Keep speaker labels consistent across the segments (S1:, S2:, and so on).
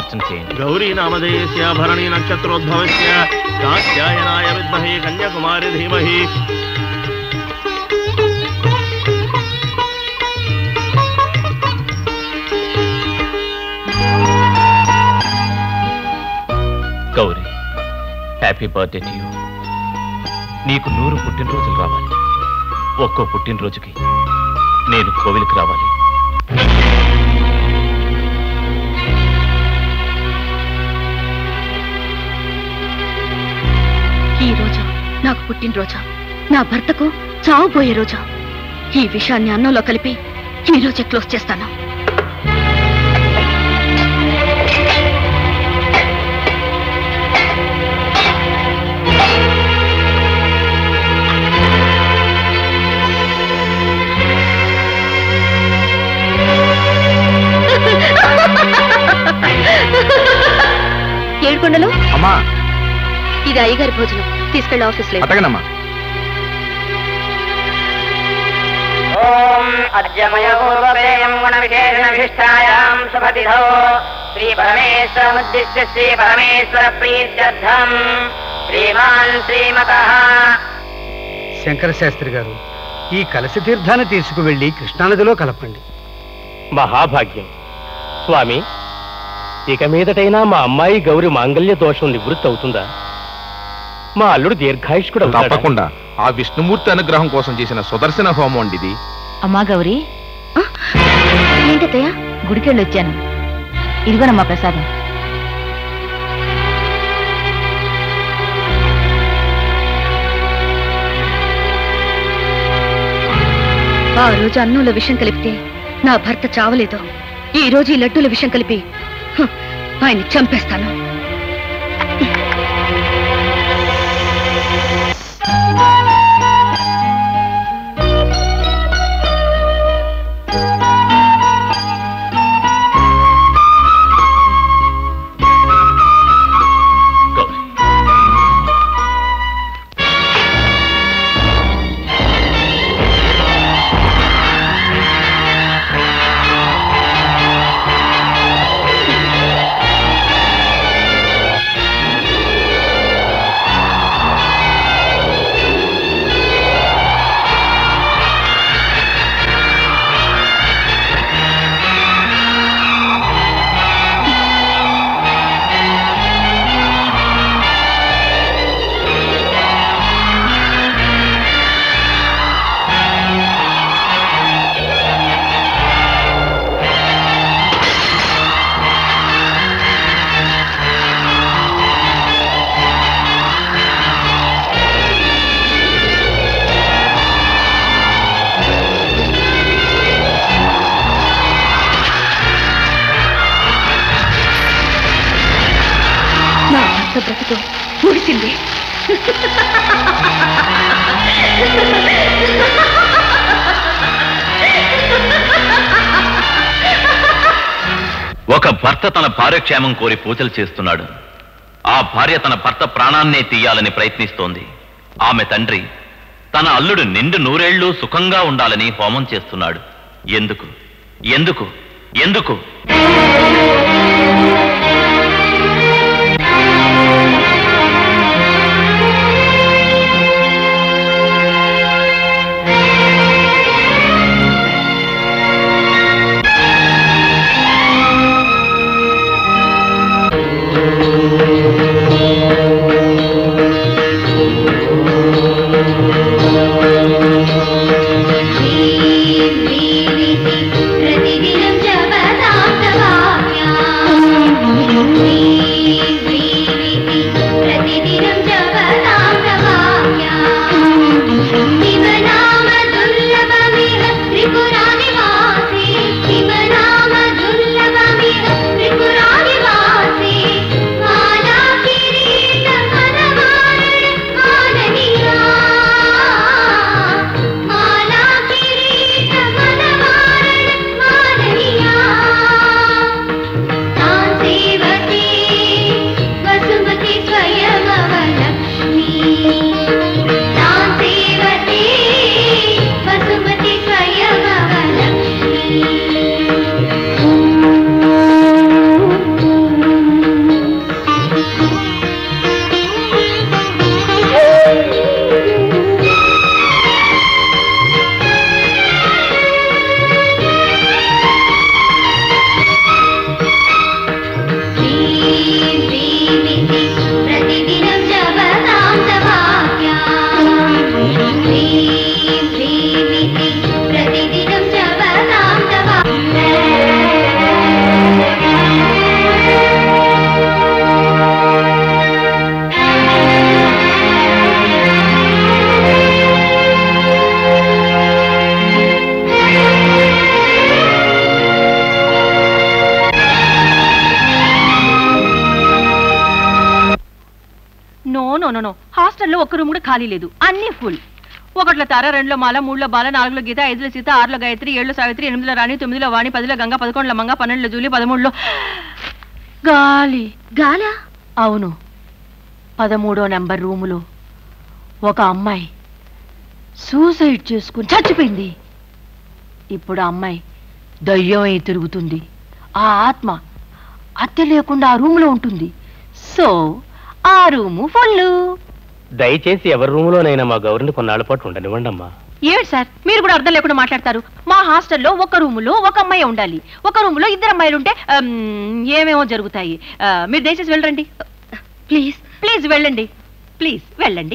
S1: స్పష్టం చేయండి
S2: గౌరీ నామధేయస్య భరణి నక్షత్రోద్భవస్య కాత్యాయనాయ విద్మహే కన్యాకుమారి ధీమహి
S1: Gauri happy birthday to you నీకు నూరు పుట్టినరోజులు రావాలి ఒక్కో పుట్టినరోజుకి నేను కోవిలికి రావాలి
S3: ఈ రోజు నాకు పుట్టినరోజా నా భర్తకు చావుపోయే రోజా ఈ విషయాన్ని అన్నంలో కలిపి ఈ రోజే క్లోజ్ చేస్తాను ఏడుకొండలు
S4: అమ్మా
S3: ఇది అయ్యగారి భోజనం తీసుకెళ్ళి ఆఫీస్లో
S4: అటగనమ్మా
S5: ఓం అద్యమయపూర్వపేయం గుణవిశేషణవిశిష్టాయాం శుభతిథో శ్రీ పరమేశ్వరముద్దిశ్య శ్రీ పరమేశ్వర ప్రీత్యర్థం శ్రీమాన్ శ్రీమత
S6: శంకర శాస్త్రి గారు ఈ కలసి తీర్థాన్ని తీసుకువెళ్ళి కృష్ణానదిలో కలపండి
S7: మహాభాగ్యం స్వామి ఇక మీదటైనా మా అమ్మాయి గౌరి మాంగల్య దోషం నివృత్తి అవుతుందా మా అల్లుడు దీర్ఘాయుష్కుడు అవుతాడా?
S4: తప్పకుండా ఆ విష్ణుమూర్తి అనుగ్రహం కోసం చేసిన సుదర్శన హోమం అండి ఇది
S8: అమ్మా గౌరీ
S3: ఏంటత్తయ్య
S8: గుడికెళ్ళి వచ్చాను ఇదిగోనమ్మా ప్రసాదం
S3: ఆ రోజు అన్నంలో విషం కలిపితే నా భర్త చావలేదు ఈ రోజు ఈ లడ్డూల విషం కలిపి హ, ఆయన్ని చంపేస్తాను
S1: గౌరీ
S3: నా భర్త బ్రతుకు ముడిసింది
S1: ఒక భర్త తన భార్య క్షేమం కోరి పూజలు చేస్తున్నాడు ఆ భార్య తన భర్త ప్రాణాన్నే తీయాలని ప్రయత్నిస్తోంది ఆమె తండ్రి తన అల్లుడు నిండు నూరేళ్లు సుఖంగా ఉండాలని హోమం చేస్తున్నాడు ఎందుకు ఎందుకు ఎందుకు
S9: प्रतिदिनं जपतां तवाज्ञा నో నో నో హాస్టల్లో ఒక్క రూమ్ కూడా ఖాళీ లేదు అన్నీ ఫుల్ ఒకటిలో తార రెండులో మాల మూడులో బాల నాలుగులో గీత ఐదులో సీత ఆరులో గాయత్రి ఏడులో సావిత్రి ఎనిమిదిలో రాణి తొమ్మిదిలో వాణి పదిలో గంగ పదకొండులో మంగ పన్నెండులో జూలి పదమూడులో గాలి
S3: గాలా
S9: అవును పదమూడో నెంబర్ రూములో ఒక అమ్మాయి సూసైడ్ చేసుకుని చచ్చిపోయింది ఇప్పుడు ఆ అమ్మాయి దయ్యమై తిరుగుతుంది ఆ ఆత్మ అత్తె లేకుండా ఆ రూములో ఉంటుంది సో ఆ రూము ఫుల్
S7: దయచేసి ఎవరి రూములోనైనా మా గౌరిని కొన్నాళ్ళ పాటు ఉండనివ్వండి అమ్మా
S9: ఏమిటి సార్ మీరు కూడా అర్థం లేకుండా మాట్లాడతారు మా హాస్టల్లో ఒక రూములో ఒక అమ్మాయి ఉండాలి ఒక రూములో ఇద్దరు అమ్మాయిలు ఉంటే అమ్, ఏమేమో జరుగుతాయి ఆ, మీరు దయచేసి వెళ్ళండి
S3: ప్లీజ్
S9: ప్లీజ్ వెళ్ళండి ప్లీజ్ వెళ్ళండి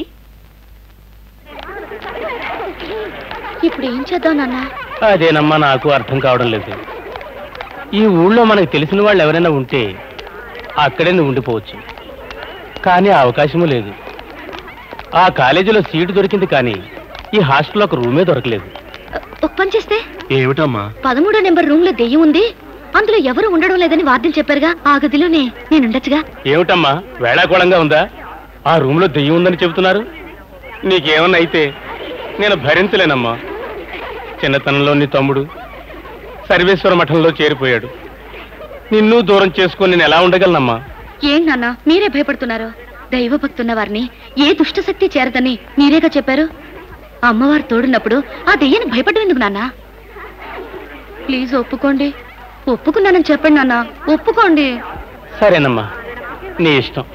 S3: ఇప్పుడు ఏం చేద్దాం నాన్న
S7: అదేనమ్మా నాకు అర్థం కావడం లేదు ఈ ఊళ్ళో మనకు తెలిసిన వాళ్ళు ఎవరైనా ఉంటే అక్కడే నువ్వు ఉండిపోవచ్చు కానీ ఆ అవకాశము లేదు ఆ కాలేజీలో సీటు దొరికింది కానీ ఈ హాస్టల్లో ఒక రూమే దొరకలేదు
S3: ఒక పని చేస్తే
S2: ఏమిటమ్మా
S3: పదమూడో నెంబర్ రూమ్ లో దెయ్యం ఉంది అందులో ఎవరు ఉండడం లేదని వార్డెన్ చెప్పారుగా ఆ గదిలోనే నేనుండొచ్చుగా
S7: ఏమిటమ్మా వేళాకోళంగా ఉందా ఆ రూమ్లో దెయ్యం ఉందని చెబుతున్నారు నీకేమన్నా అయితే నేను భరించలేనమ్మా చిన్నతనంలో నీ తమ్ముడు సర్వేశ్వర మఠంలో చేరిపోయాడు నిన్ను దూరం చేసుకొని నేను ఎలా ఉండగలనమ్మా
S3: ఏం నాన్న మీరే భయపడుతున్నారు దైవ భక్తున్న వారిని ఏ దుష్ట శక్తి చేరదని మీరేగా చెప్పారు అమ్మవారు తోడున్నప్పుడు ఆ దెయ్యాన్ని భయపడడం ఎందుకు నాన్న ప్లీజ్ ఒప్పుకోండి ఒప్పుకున్నానని చెప్పండి నాన్న ఒప్పుకోండి
S7: సరేనమ్మా నీ ఇష్టం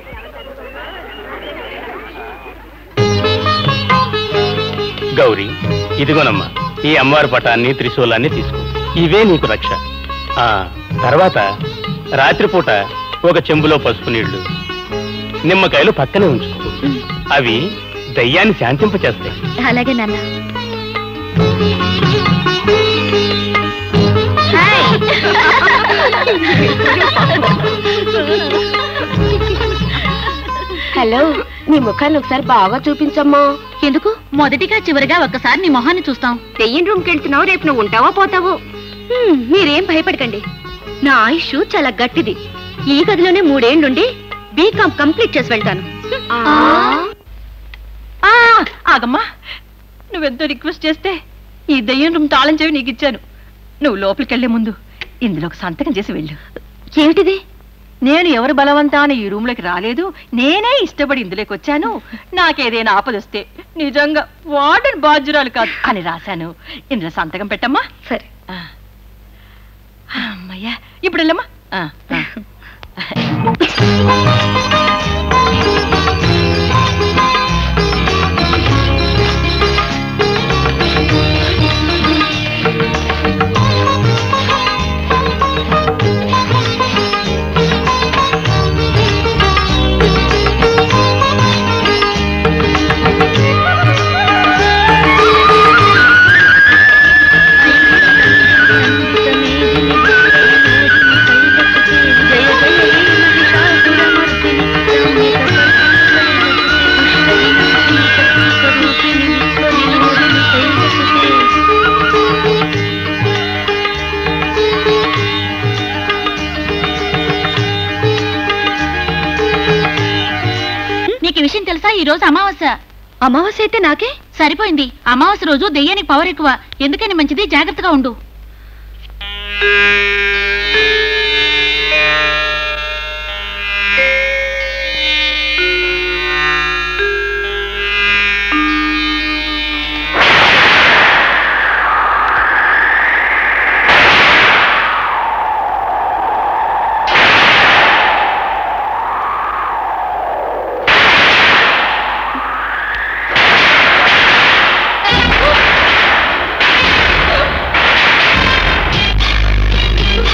S7: గౌరీ ఇదిగోనమ్మా ఈ అమ్మవారి పటాన్ని త్రిశూలాన్ని తీసుకో ఇవే నీకు రక్ష ఆ తర్వాత రాత్రిపూట ఒక చెంబులో పసుపు నీళ్లు నిమ్మకాయలు పక్కనే ఉంచుకో అవి దయ్యాన్ని శాంతింపచేస్తాయి
S3: అలాగే నాన్న
S8: హలో నీ ముఖాన్ని ఒకసారి బాగా చూపించమ్మా
S3: ఎందుకు మొదటిగా చివరిగా ఒక్కసారి నీ మొహాన్ని చూస్తాం దెయ్యం రూమ్కి వెళ్తున్నావు రేపు నువ్వు ఉంటావా పోతావు హ్మ్, మీరేం భయపడకండి నా ఆయుష్ చాలా గట్టిది ఈ గదిలోనే మూడేళ్లుండి బీకామ్ కంప్లీట్ చేసి వెళ్తాను
S9: ఆ, ఆగమ్మా నువ్వెంతో రిక్వెస్ట్ చేస్తే ఈ దయ్యం రూమ్ తాళం చెవి నీకు ఇచ్చాను నువ్వు లోపలికి వెళ్లే ముందు ఇందులో ఒక సంతకం చేసి వెళ్ళు
S3: ఏమిటిది
S9: నేను ఎవరు బలవంతాన ఈ రూమ్ లోకి రాలేదు నేనే ఇష్టపడి ఇందులోకి వచ్చాను నాకేదైనా ఆపదొస్తే నిజంగా వార్డెన్ బాధ్యురాలు కాదు అని రాశాను ఇందులో సంతకం పెట్టమ్మా
S3: సరే
S9: ఆ. అమ్మయ్యా ఇప్పుడు వెళ్ళమ్మా ఆ, ఆ.
S8: నీకు ఈ విషయం తెలుసా ఈ రోజు అమావాస్య
S3: అమావాస్య అయితే నాకే
S8: సరిపోయింది అమావాస్య రోజు దెయ్యానికి పవర్ ఎక్కువ ఎందుకని మంచిది జాగ్రత్తగా ఉండు
S3: ఆ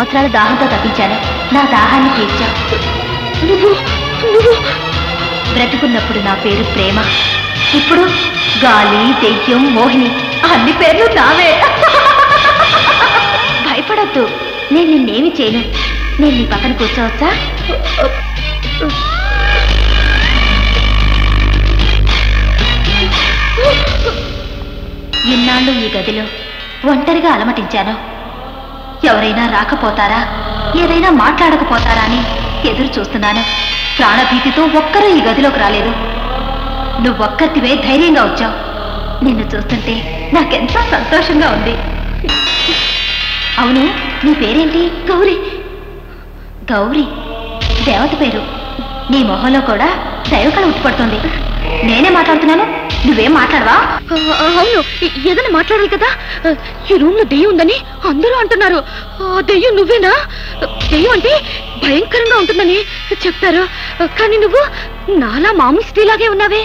S3: సంవత్సరాల దాహంతో తప్పించాను నా దాహాన్ని తీర్చావు
S10: నువ్వు నువ్వు
S3: బ్రతుకున్నప్పుడు నా పేరు ప్రేమ ఇప్పుడు గాలి దెయ్యం మోహిని అన్ని పేర్లు నావే భయపడొద్దు నేను నిన్నేమి చేయను నేను నీ పక్కన కూర్చోవచ్చా ఇన్నాళ్ళు ఈ గదిలో ఒంటరిగా అలమటించాను ఎవరైనా రాకపోతారా ఏదైనా మాట్లాడకపోతారా అని ఎదురు చూస్తున్నాను ప్రాణభీతితో ఒక్కరూ ఈ గదిలోకి రాలేదు నువ్వొక్కరివే ధైర్యంగా వచ్చావు నిన్ను చూస్తుంటే నాకెంతో సంతోషంగా ఉంది అవును నీ పేరేంటి గౌరీ గౌరీ దేవత పేరు నీ మొహంలో కూడా దైవకళ ఉట్టిపడుతుంది నేనే మాట్లాడుతున్నాను నువ్వేం మాట్లాడవా
S10: అవును ఏ- ఏదైనా మాట్లాడాలి కదా ఈ రూమ్ లో దెయ్యం ఉందని అందరూ అంటున్నారు ఆ దెయ్యం నువ్వేనా దెయ్యం అంటే భయంకరంగా ఉంటుందని చెప్పారు కానీ నువ్వు నాలా మామూలు స్త్రీలాగే ఉన్నావే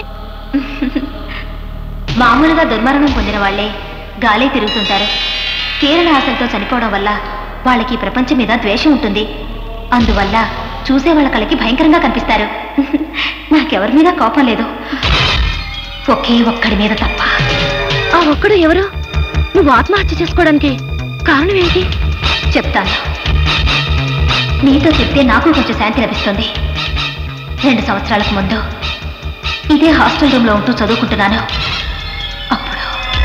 S3: మామూలుగా దుర్మరణం పొందిన వాళ్లే గాలే తిరుగుతుంటారు కేరళ ఆశలతో చనిపోవడం వల్ల వాళ్ళకి ఈ ప్రపంచం మీద ద్వేషం ఉంటుంది అందువల్ల చూసే వాళ్ళ కళకి భయంకరంగా కనిపిస్తారు నాకెవరి మీద కోపం లేదు ఒకే ఒక్కడి మీద తప్ప
S10: ఆ ఒక్కడు ఎవరు నువ్వు ఆత్మహత్య చేసుకోవడానికి కారణం ఏంటి
S3: చెప్తాను నీతో చెప్తే నాకు కొంచెం శాంతి లభిస్తుంది రెండు సంవత్సరాలకు ముందు ఇదే హాస్టల్ రూమ్లో ఉంటూ చదువుకుంటున్నాను అప్పుడు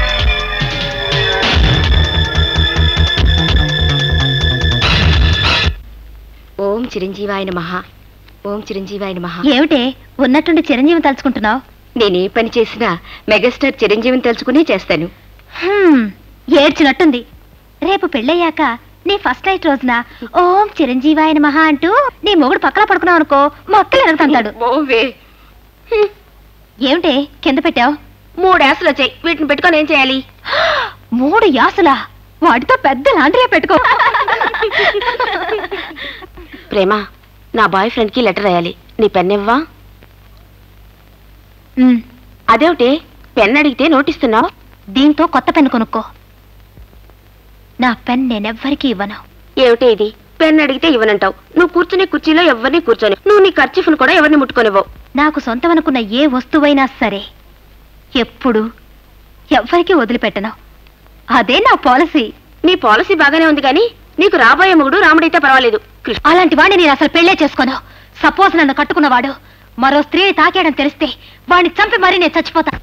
S10: ఓం చిరంజీవాయన మహా ఓం చిరంజీవాయన మహా
S3: ఏమిటే ఉన్నట్టుండి చిరంజీవి తలుచుకుంటున్నావు
S10: నేనే పని చేసినా మెగాస్టార్ చిరంజీవిని తెలుసుకునే చేస్తాను
S3: హ్మ్, ఏడ్చినట్టుంది రేపు పెళ్ళయ్యాక నీ ఫస్ట్ నైట్ రోజున ఓం చిరంజీవాయన మహా అంటూ నీ మొగుడు పక్కన పడుకున్నావు అనుకో మొక్కలు ఎరుగుతుంటాడు
S10: ఓవే
S3: ఏమిటే కింద పెట్టావు
S10: మూడు యాసలు వచ్చాయి వీటిని పెట్టుకొని ఏం చేయాలి
S3: మూడు యాసలా వాటితో పెద్ద లాండ్రీ పెట్టుకో
S10: ప్రేమ నా బాయ్ ఫ్రెండ్ కి లెటర్ రాయాలి నీ పెన్ ఇవ్వా
S3: ఉమ్,
S10: అదేమిటి పెన్ అడిగితే నోటిస్తున్నావు
S3: దీంతో కొత్త పెన్ను కొనుక్కో నా పెన్ నేనెవ్వరికీ ఇవ్వను
S10: ఏమిటి ఇది పెన్ అడిగితే ఇవ్వనంటావు నువ్వు కూర్చునే కుర్చీలో ఎవరిని కూర్చొని నువ్వు నీ ఖర్చును కూడా ఎవరిని ముట్టుకొనివ్వవు
S3: నాకు సొంతమనుకున్న ఏ వస్తువైనా సరే ఎప్పుడు ఎవ్వరికీ వదిలిపెట్టను అదే నా పాలసీ
S10: నీ పాలసీ బాగానే ఉంది కానీ నీకు రాబోయే మొగుడు రాముడైతే పర్వాలేదు కృష్ణ
S3: అలాంటి వాడిని నేను అసలు పెళ్ళే చేసుకోను సపోజ్ నన్ను కట్టుకున్నవాడు మరో స్త్రీని తాకేయడం తెలిస్తే వాడిని చంపి మరీ నేను చచ్చిపోతా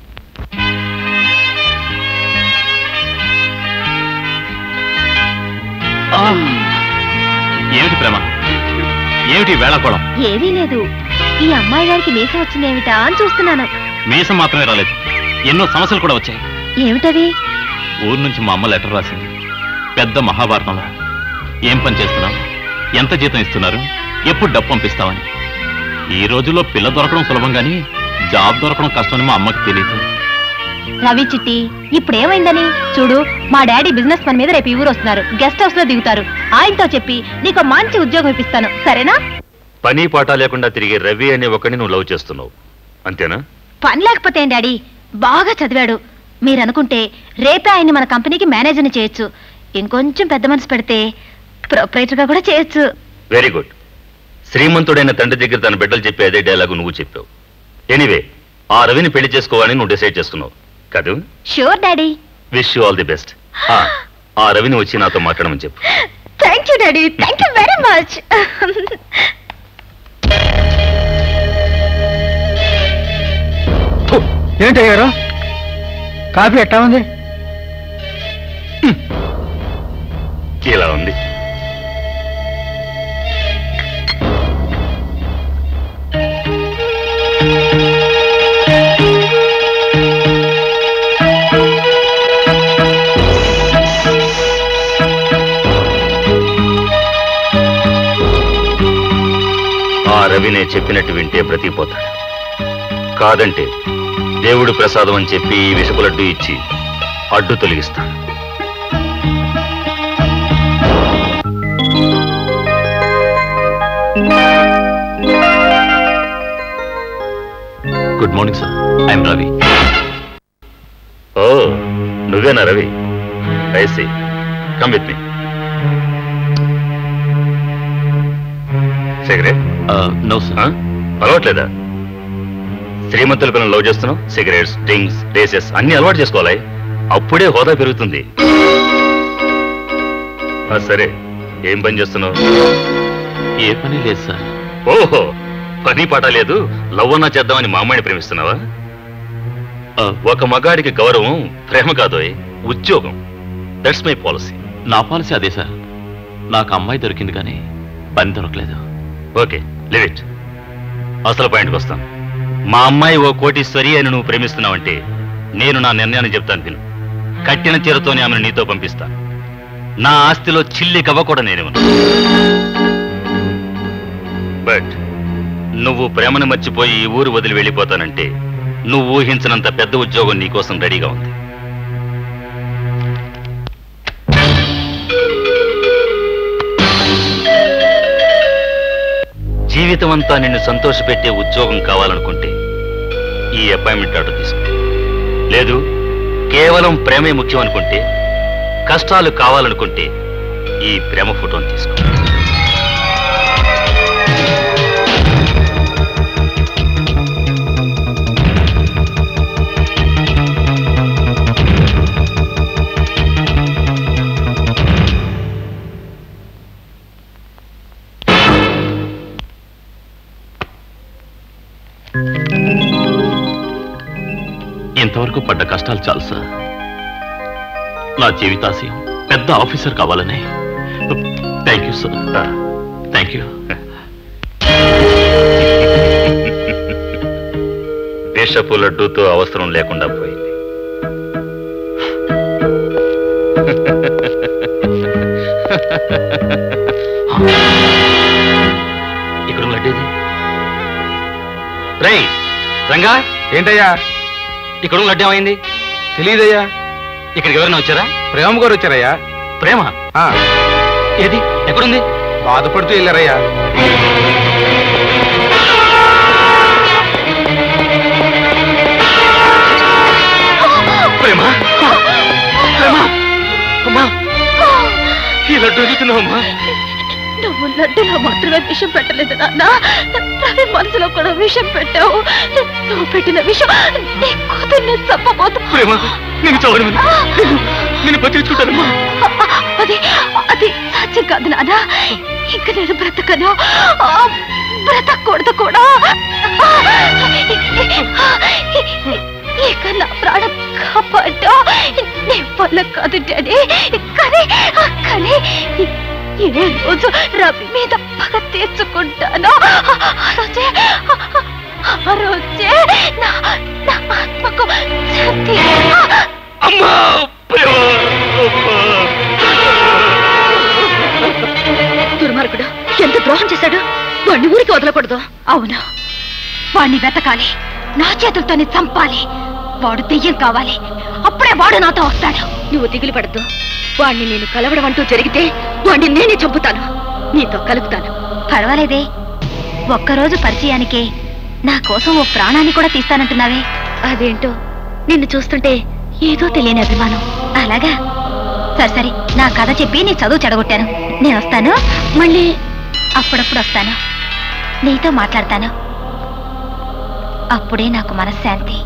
S1: ఏమిటి ప్రేమ ఏమిటి వేళకోళం
S3: ఏదీ లేదు ఈ అమ్మాయి గారికి మీసం వచ్చిందేమిటా అని చూస్తున్నాను
S1: మీసం మాత్రమే రాలేదు ఎన్నో సమస్యలు కూడా వచ్చాయి
S3: ఏమిటది
S1: ఊరు నుంచి మా అమ్మ లెటర్ రాసింది పెద్ద మహాభారతంలో ఏం పని చేస్తున్నావు ఎంత జీతం ఇస్తున్నారు ఎప్పుడు డబ్బు పంపిస్తావని ఈ రోజుల్లో పిల్ల దొరకడం సులభం కానీ జాబ్ దొరకడం కష్టమని మా అమ్మకి తెలియదు
S3: రవి చిట్టి ఇప్పుడు ఏమైందని చూడు మా డాడీ బిజినెస్ పని మీద రేపు ఈ ఊరు వస్తున్నారు గెస్ట్ హౌస్ లో దిగుతారు ఆయనతో చెప్పి నీకు మంచి ఉద్యోగం ఇప్పిస్తాను సరేనా
S11: పని పాట లేకుండా తిరిగే రవి అనే ఒకరిని నువ్వు లవ్ చేస్తున్నావు అంతేనా
S3: పని లేకపోతే ఏం డాడీ బాగా చదివాడు మీరు అనుకుంటే రేపే ఆయన్ని మన కంపెనీకి మేనేజర్ని చేయొచ్చు ఇంకొంచెం పెద్ద మనసు పెడితే ప్రొపరేటర్ గా కూడా చేయొచ్చు
S11: వెరీ గుడ్ శ్రీమంతుడైన తండ్రి దగ్గర తన బిడ్డలు చెప్పే అదే డైలాగు నువ్వు చెప్పావు ఎనీవే ఆ రవిని పెళ్లి చేసుకోవాలని నువ్వు డిసైడ్ చేసుకున్నావు కాదు
S3: sure daddy
S11: wish you all the best ఆ రవిని వచ్చి నాతో మాట్లాడమని చెప్పు
S3: thank you daddy thank you very much
S6: ఏంటయ్యారు కాఫీ ఎట్టా ఉంది
S11: ఇలా ఉంది ఆ రవినే చెప్పినట్టు వింటే బ్రతికిపోతాడు కాదంటే దేవుడు ప్రసాదం అని చెప్పి ఈ విషపు లడ్డు ఇచ్చి అడ్డు తొలగిస్తాను
S1: good morning sir I'm Ravi
S11: ఓ నువ్వేనా Ravi I see come with me cigarette
S1: no sir
S11: అలవాట్లేదా శ్రీమంతుల పిల్లలు లవ్ చేస్తున్నావు సిగరెట్స్ డ్రింక్స్ రేసెస్ అన్ని అలవాటు చేసుకోవాలి అప్పుడే హోదా పెరుగుతుంది ఆ, సరే ఏం పని చేస్తున్నావు
S1: ఏ పని లేదు సార్
S11: ఓహో పని పాట లేదు లవ్ అన్నా చేద్దామని మా అమ్మాయిని ప్రేమిస్తున్నావా ఒక మగాడికి గౌరవం ప్రేమ కాదోయ్ ఉద్యోగం దట్స్ మై పాలసీ
S1: నా పాలసీ అదే సార్ నాకు అమ్మాయి దొరికింది కానీ పని దొరకలేదు
S11: ఓకే లివ్ ఇట్ అసలు పాయింట్కి వస్తాను మా అమ్మాయి ఓ కోటీశ్వరి అని నువ్వు ప్రేమిస్తున్నావంటే నేను నా నిర్ణయాన్ని చెప్తాను విను కట్టిన చీరతోనే ఆమెను నీతో పంపిస్తాను నా ఆస్తిలో చిల్లి కవ్వ కూడా నేనేమను బట్ నువ్వు ప్రేమను మర్చిపోయి ఈ ఊరు వదిలి వెళ్ళిపోతానంటే నువ్వు ఊహించినంత పెద్ద ఉద్యోగం నీకోసం రెడీగా ఉంది జీవితం అంతా నిన్ను సంతోషపెట్టే ఉద్యోగం కావాలనుకుంటే ఈ అపాయింట్మెంట్ ఆర్డర్ తీసుకో లేదు కేవలం ప్రేమే ముఖ్యం అనుకుంటే కష్టాలు కావాలనుకుంటే ఈ ప్రేమ ఫోటోని తీసుకో
S1: ఇంతవరకు పడ్డ కష్టాలు చాలు సార్ నా జీవితాశయం పెద్ద ఆఫీసర్ కావాలని thank you sir thank you
S11: దేశపు లడ్డూతో అవసరం లేకుండా పోయింది ఇక్కడ లడ్డేది రై రంగా
S4: ఏంటయ్యా
S11: ఇక్కడ లడ్డు ఏమైంది
S4: తెలియదయ్యా
S11: ఇక్కడికి ఎవరైనా వచ్చారా
S4: ప్రేమ గారు వచ్చారయ్యా
S11: ప్రేమ
S4: ఆ,
S11: ఏది ఎక్కడుంది
S4: బాధపడుతూ వెళ్ళారయ్యా
S11: ప్రేమ ప్రేమ అమ్మా ఈ లడ్డు ఎదుగుతున్నావమ్మా
S10: నువ్వు లడ్డులో మాత్రమే విషం పెట్టలేదు నాన్న రవి మనసులో కూడా విషం పెట్టావు నువ్వు పెట్టిన విషం నీ కూతుర్ని చంపబోతు
S11: ప్రేమ నేను చవని నేను బతికించుకుంటానమ్మా
S10: అది అది సాధ్యం కాదు నాన్న ఇంక నేను బ్రతకను ఆ, బ్రతకూడదు కూడా ఇక నా ప్రాణం కాపాడు నీ వల్ల కాదు డాడీ కానీ కానీ ఏ రోజు రవి మీద పగ తీర్చుకుంటానో ఆ రోజే ఆ రోజే నా నా ఆత్మకు శాంతి
S11: అమ్మా ప్రేమ
S10: దుర్మార్గుడు ఎంత ద్రోహం చేశాడు వాడిని ఊరికి వదలకూడదు అవును వాడిని వెతకాలి నా చేతులతోనే చంపాలి వాడు దెయ్యం కావాలి అప్పుడే వాడు నాతో వస్తాడు నువ్వు దిగులు పడద్దు వాణ్ణి నేను కలవడం అంటూ జరిగితే వాణ్ణి నేనే చంపుతాను నీతో కలుపుతాను పర్వాలేదే ఒక్కరోజు పరిచయానికే నా కోసం ఓ ప్రాణాన్ని కూడా తీస్తానంటున్నావే అదేంటో నిన్ను చూస్తుంటే ఏదో తెలియని అభిమానం అలాగా సరే సరే నా కథ చెప్పి నీ చదువు చెడగొట్టాను నేను వస్తాను మళ్ళీ అప్పుడప్పుడు వస్తాను నీతో మాట్లాడతాను అప్పుడే నాకు మనశ్శాంతి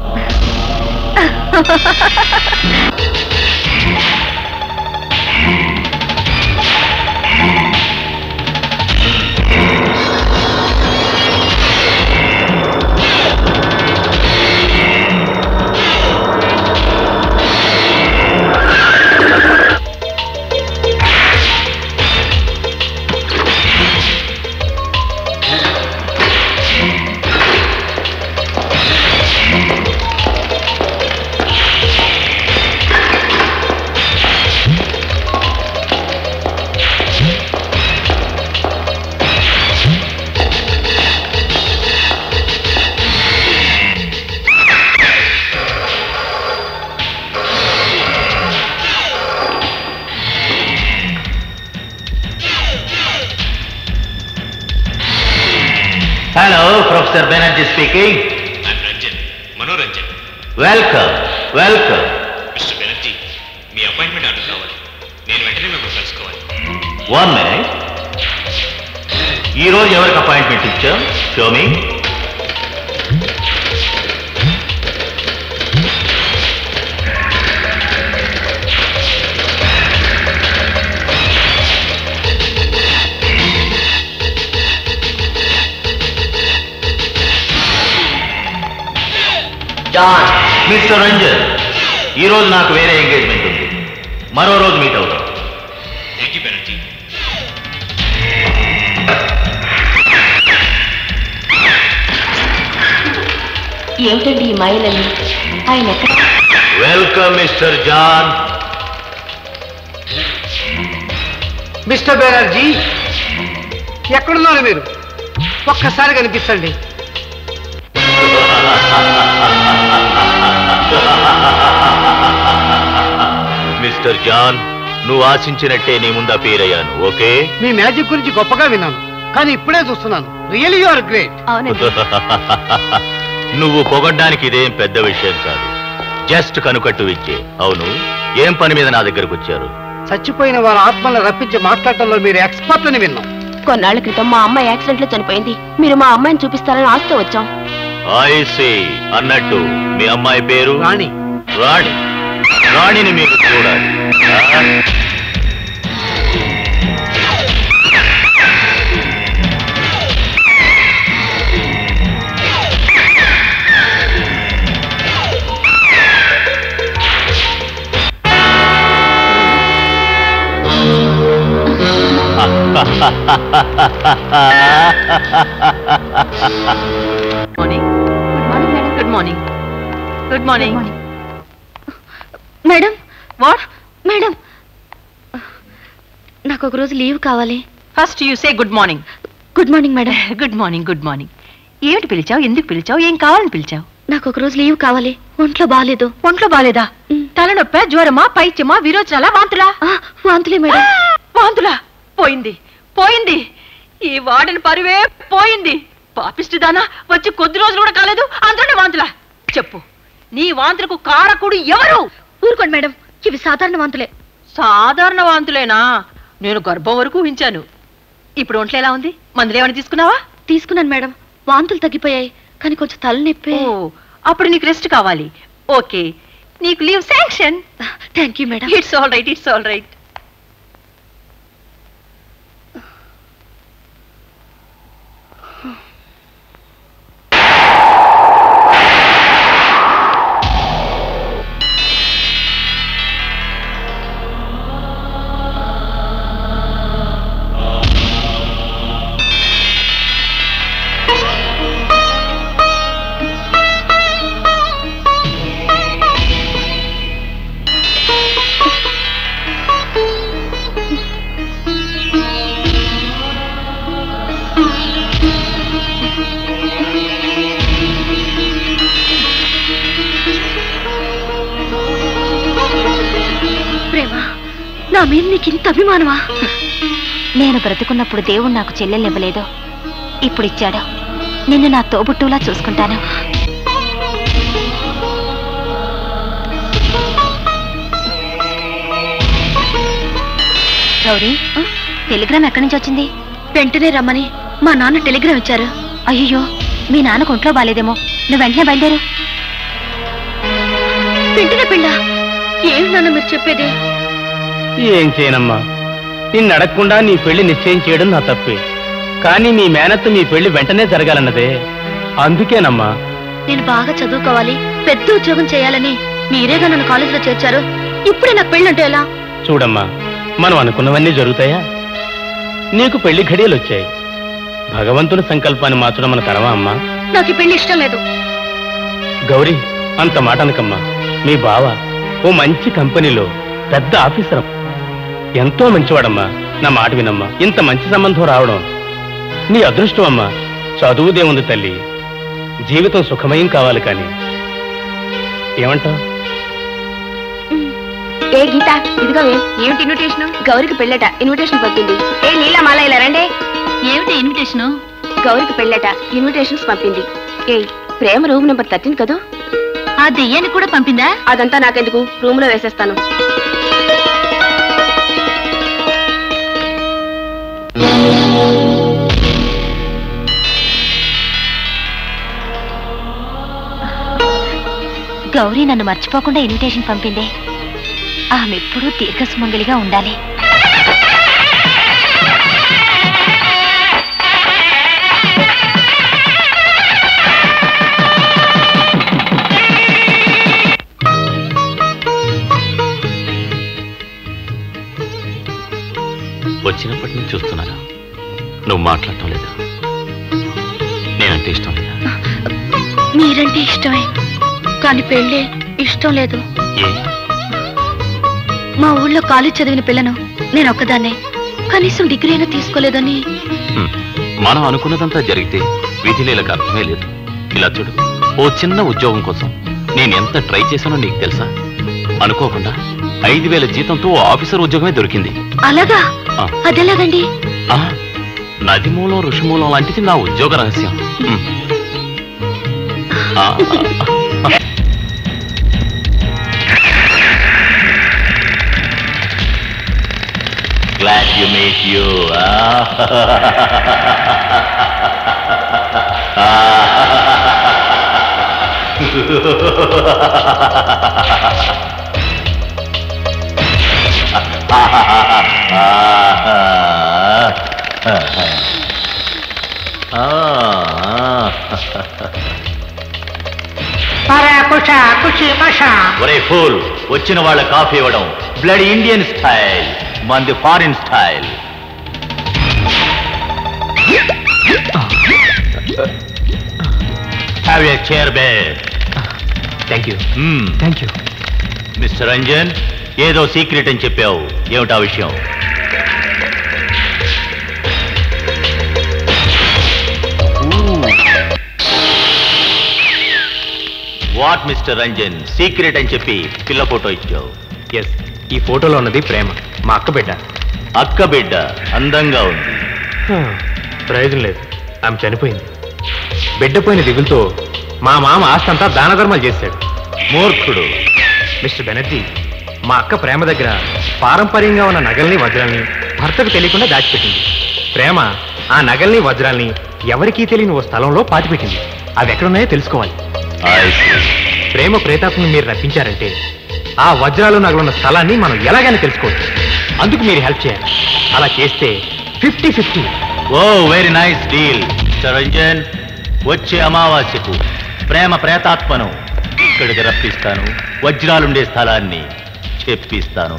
S12: hello professor Banerjee speaking
S11: Manoranjan
S12: welcome welcome
S11: mister Banerjee మీ అపాయింట్మెంట్ ఆర్డర్ కావాలి నేను వెంటనే మిమ్మల్ని కలుసుకోవాలి
S12: వన్ మినిట్ ఈ రోజు ఎవరికి అపాయింట్మెంట్ ఇచ్చా షోమి
S5: జాన్
S12: మిస్టర్ రంజన్ ఈ రోజు నాకు వేరే ఎంగేజ్మెంట్ ఉంది మరో రోజు మీట్ అవుతాం
S10: ఏమిటండి ఈ మాయలన్నీ ఆయన ఎక్కడ
S12: welcome mister John
S6: mister Banerjee ఎక్కడున్నారు మీరు ఒక్కసారి కనిపించండి
S12: మిస్టర్ జాన్ నువ్వు ఆశించినట్టే నీ ముందు appear అయ్యాను ఓకే
S6: మీ మ్యాజిక్ గురించి గొప్పగా విన్నాను కానీ ఇప్పుడే చూస్తున్నాను రియల్ యు ఆర్ గ్రేట్
S10: అవునండి
S12: నువ్వు పొగడ్డానికి ఇదేం పెద్ద విషయం కాదు జస్ట్ కనుకట్టు ఇచ్చే అవును ఏం పని మీద నా దగ్గరకు వచ్చారు
S6: చచ్చిపోయిన వారి ఆత్మలను రప్పించి మాట్లాడటంలో మీరు ఎక్స్పర్ట్ అని విన్నాం
S10: కొన్నాళ్ల క్రితం మా అమ్మాయి యాక్సిడెంట్ లో చనిపోయింది మీరు మా అమ్మాయిని చూపిస్తారని ఆశతో వచ్చాం
S12: ఐసి అన్నట్టు మీ అమ్మాయి పేరు
S6: రాణి
S12: రాణి రాణిని మీరు చూడాలి ఆ?
S9: Morning good morning good morning
S3: madam
S9: what
S3: madam నాకు ఒక రోజు లీవ్ కావాలి
S9: first you say good morning
S3: good morning madam
S9: good morning good morning ఏమిటి పిలిచావు ఎందుకు పిలిచావు ఏం కావాలని పిలిచావు
S3: నాకు ఒక రోజు లీవ్ కావాలి ఒంట్లో బాగాలేదు
S9: ఒంట్లో బాలేదా తలనొప్ప జ్వరమా పైత్యమా విరోచనాలా వాంతులా
S3: వాంతులే మేడం
S9: వాంతులా పోయింది పోయింది ఈ వాడిని పరువే పోయింది పాపిష్టిదానా వచ్చి కొద్ది రోజులు కూడా కాలేదు అందులోనే వాంతులా చెప్పు నీ వాంతులకు కారకుడు ఎవరు
S3: ఊరుకోండి మేడం ఇవి సాధారణ వాంతులే
S9: సాధారణ వాంతులేనా నేను గర్భం వరకు ఊహించాను ఇప్పుడు ఒంట్లో ఎలా ఉంది మందులు ఏమైనా తీసుకున్నావా
S3: తీసుకున్నాను మేడం వాంతులు తగ్గిపోయాయి కానీ కొంచెం తలనొప్పి
S9: ఓ అప్పుడు నీకు రెస్ట్ కావాలి ఓకే నీకు leave sanction
S3: thank you madam
S9: it's all right it's all right
S3: ప్రేమ నా మీద నీకు ఇంత అభిమానమా
S10: నేను బ్రతుకున్నప్పుడు దేవుడు నాకు చెల్లెల్నివ్వలేదు ఇప్పుడు ఇచ్చాడు నిన్ను నా తోబుట్టులా చూసుకుంటాను గౌరీ టెలిగ్రామ్ ఎక్కడి నుంచి వచ్చింది
S3: వెంటనే రమ్మని మా నాన్న టెలిగ్రామ్ ఇచ్చారు
S10: అయ్యో మీ నాన్నకు ఒంట్లో బాలేదేమో నువ్వు వెంటనే బయలుదేరు
S3: వెంటనే పిండా ఏమి నాన్న మీరు చెప్పేది
S7: ఏం చేయనమ్మా నిన్ను అడగకుండా నీ పెళ్లి నిశ్చయం చేయడం నా తప్పే కానీ మీ మేనత్త మీ పెళ్లి వెంటనే జరగాలన్నదే అందుకేనమ్మా
S3: నేను బాగా చదువుకోవాలి పెద్ద ఉద్యోగం చేయాలని మీరేగా నన్ను కాలేజీలో చేర్చారు ఇప్పుడే నాకు పెళ్ళంటే ఎలా
S7: చూడమ్మా మనం అనుకున్నవన్నీ జరుగుతాయా నీకు పెళ్లి ఘడియలు వచ్చాయి భగవంతుని సంకల్పాన్ని మార్చడం మన తరమా అమ్మా
S3: నాకు ఈ పెళ్లి ఇష్టం లేదు
S7: గౌరీ అంత మాట అనకమ్మా మీ బావ ఓ మంచి కంపెనీలో పెద్ద ఆఫీసర్ ఎంతో మంచివాడమ్మా నా మాట వినమ్మా ఇంత మంచి సంబంధం రావడం నీ అదృష్టం అమ్మా చదువుదేముంది తల్లి జీవితం సుఖమయం కావాలి కానీ ఏమంటావు
S10: ఏ గీత ఇదిగో ఏమిటి ఇన్విటేషన్ గౌరికి పెళ్ళట ఇన్విటేషన్ పంపింది ఏ నీలా మాల ఇలా రండి
S8: ఏమిటి ఇన్విటేషను
S10: గౌరికి పెళ్ళట ఇన్విటేషన్స్ పంపింది ఏ ప్రేమ రూమ్ నెంబర్ థర్టీన్ కదూ
S8: ఆ దెయ్యానికి కూడా పంపిందా
S10: అదంతా నాకెందుకు రూమ్ లో వేసేస్తాను గౌరీ నన్ను మర్చిపోకుండా ఇన్విటేషన్ పంపిందే ఆమె ఎప్పుడూ దీర్ఘసుమంగళిగా ఉండాలి
S1: వచ్చినప్పటి నుంచి చూస్తున్నారా నువ్వు మాట్లాడటం లేదా నేనంటే ఇష్టం లేదా
S3: మీరంటే ఇష్టమే కానీ పెళ్ళే ఇష్టం లేదు
S1: ఏ
S3: మా ఊళ్ళో కాలేజ్ చదివిన పిల్లను నేను ఒక్కదాన్నే కనీసం డిగ్రీ అయినా తీసుకోలేదని
S1: హ్మ్. మనం అనుకున్నదంతా జరిగితే విధిలీలకు అర్థమే లేదు ఇలా చూడు ఓ చిన్న ఉద్యోగం కోసం నేను ఎంత ట్రై చేశానో నీకు తెలుసా అనుకోకుండా ఐదు వేల జీతంతో ఓ ఆఫీసర్ ఉద్యోగమే దొరికింది
S3: అలాగా
S1: ఆ.
S3: అదెలాగండి
S1: ఆ, నది మూలం ఋషి మూలం లాంటిది నా ఉద్యోగ రహస్యం హ్మ్. ఆ, ఆ, ఆ. Glad to meet you. ఒరే ఫూల్ వచ్చిన వాళ్ళ కాఫీ ఇవ్వడం బ్లడ్ ఇండియన్ స్టైల్ మంది foreign style have a chair bed thank you thank you mister Ranjan ఏదో సీక్రెట్ అని చెప్పావు ఏమిటా విషయం వాట్ మిస్టర్ రంజన్ సీక్రెట్ అని చెప్పి పిల్ల ఫోటో ఇచ్చావు
S4: ఎస్ ఈ ఫోటోలో ఉన్నది ప్రేమ మా అక్క బిడ్డ
S1: అక్క బిడ్డ అందంగా ఉంది
S4: ప్రయోజనం లేదు ఆమె చనిపోయింది బిడ్డ పోయిన దిగులతో మా మామ ఆస్తంతా దాన ధర్మాలు చేశాడు
S1: మూర్ఖుడు
S4: మిస్టర్ బెనర్జీ మా అక్క ప్రేమ దగ్గర పారంపర్యంగా ఉన్న నగల్ని వజ్రాల్ని భర్తకు తెలియకుండా దాచిపెట్టింది ప్రేమ ఆ నగల్ని వజ్రాల్ని ఎవరికీ తెలియని ఓ స్థలంలో పాతిపెట్టింది అవి ఎక్కడున్నాయో తెలుసుకోవాలి ప్రేమ ప్రేతాత్మను మీరు రప్పించారంటే ఆ వజ్రాలు నగలున్న స్థలాన్ని మనం ఎలాగైనా తెలుసుకోవచ్చు అందుకు మీరు హెల్ప్ చేయాలి అలా చేస్తే fifty fifty
S1: oh very nice deal mister Ranjan వచ్చే అమావాస్యకు ప్రేమ ప్రేతాత్మను ఇక్కడికి రప్పిస్తాను వజ్రాలుండే స్థలాన్ని చెప్పిస్తాను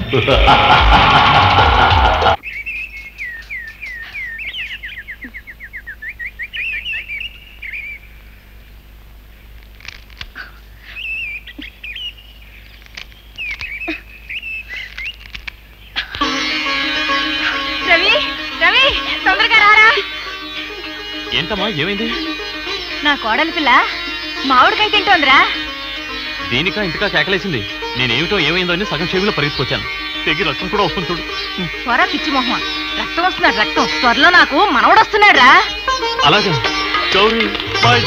S9: రవి రవి తొందరగా రారా
S1: ఏంటమ్మా ఏమైంది
S9: నా కోడలి పిల్ల మామిడికాయ తింటోందిరా
S1: దీనికా ఇంతకా కేకలేసింది నేనేమిటో ఏమైందో అని సగం చెవిలో పరిగెత్తుకొచ్చాను తెగి రక్తం కూడా వస్తుంది చూడు
S9: త్వర పిచ్చి మొహం రక్తం వస్తున్నాడు రక్తం త్వరలో నాకు మనవడు వస్తున్నాడు రా
S1: అలాగే గౌరీ మై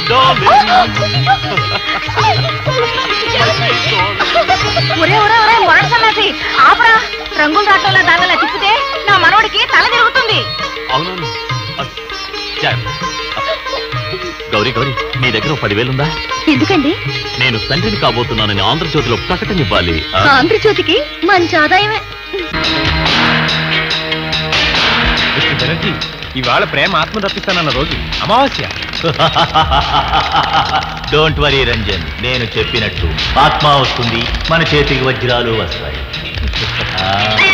S9: ఒరే ఒరే ఒరే మొరటి సన్నాసి ఆపరా రంగులు రాటంలా దానిలా తిప్పితే నా మనవడికి తల తిరుగుతుంది
S1: అవునవును అ- జాగ్రత్త. గౌరీ గౌరీ నీ దగ్గర ఓ పదివేలుందా
S3: ఎందుకండి
S1: నేను తండ్రిని కాబోతున్నానని ఆంధ్రజ్యోతిలో ప్రకటనివ్వాలి ఆ?
S3: ఆంధ్రజ్యోతికి మంచి ఆదాయమే
S4: మిస్టర్ బెనర్జీ ఇవాళ ప్రేమ ఆత్మ రప్పిస్తానన్న రోజు అమావాస్య
S1: డోంట్ వరీ రంజన్ నేను చెప్పినట్టు ఆత్మ వస్తుంది మన చేతికి వజ్రాలు వస్తాయి ఆ.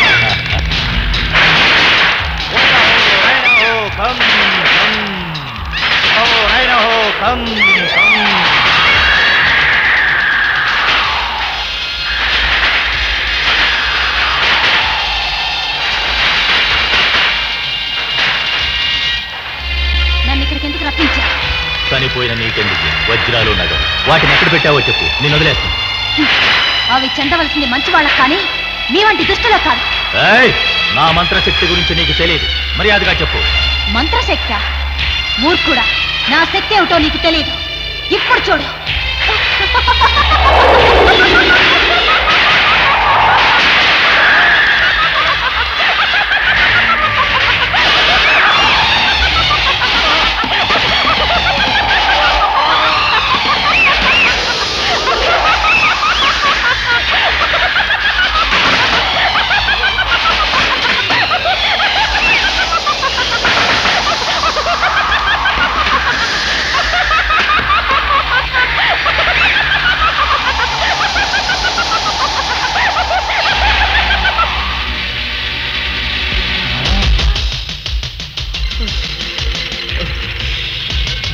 S3: నన్ను ఇక్కడికి ఎందుకు రప్పించా
S1: చనిపోయిన నీకెందుకు వజ్రాలు నగలు వాటిని ఎక్కడ పెట్టావో చెప్పు నేను వదిలేస్తాను
S3: అవి చెందవలసింది మంచి వాళ్ళకి కానీ మీ వంటి దుష్టులకు కాదు
S1: ఏయ్, నా మంత్రశక్తి గురించి నీకు తెలియదు మర్యాదగా చెప్పు
S3: మంత్రశక్తి మూర్ఖుడా నా శక్తి ఏమిటో నీకు తెలియదు ఇప్పుడు చూడు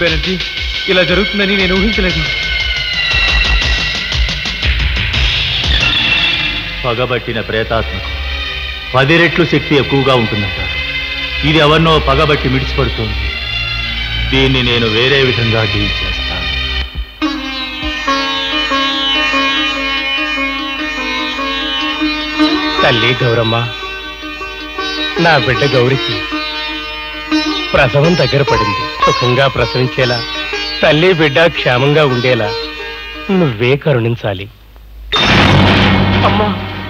S4: బెనర్జీ ఇలా జరుగుతుందని నేను ఊహించలేదు
S11: పగబట్టిన ప్రేతాత్మకు పది రెట్లు శక్తి ఎక్కువగా ఉంటుందంటారు ఇది ఎవరినో పగబట్టి మిడిచిపడుతోంది దీన్ని నేను వేరే విధంగా డీల్ చేస్తాను
S7: తల్లి గౌరమ్మ నా బిడ్డ గౌరికి ప్రసవం దగ్గర పడింది సుఖంగా ప్రసవించేలా తల్లి బిడ్డ క్షేమంగా ఉండేలా నువ్వే కరుణించాలి అమ్మా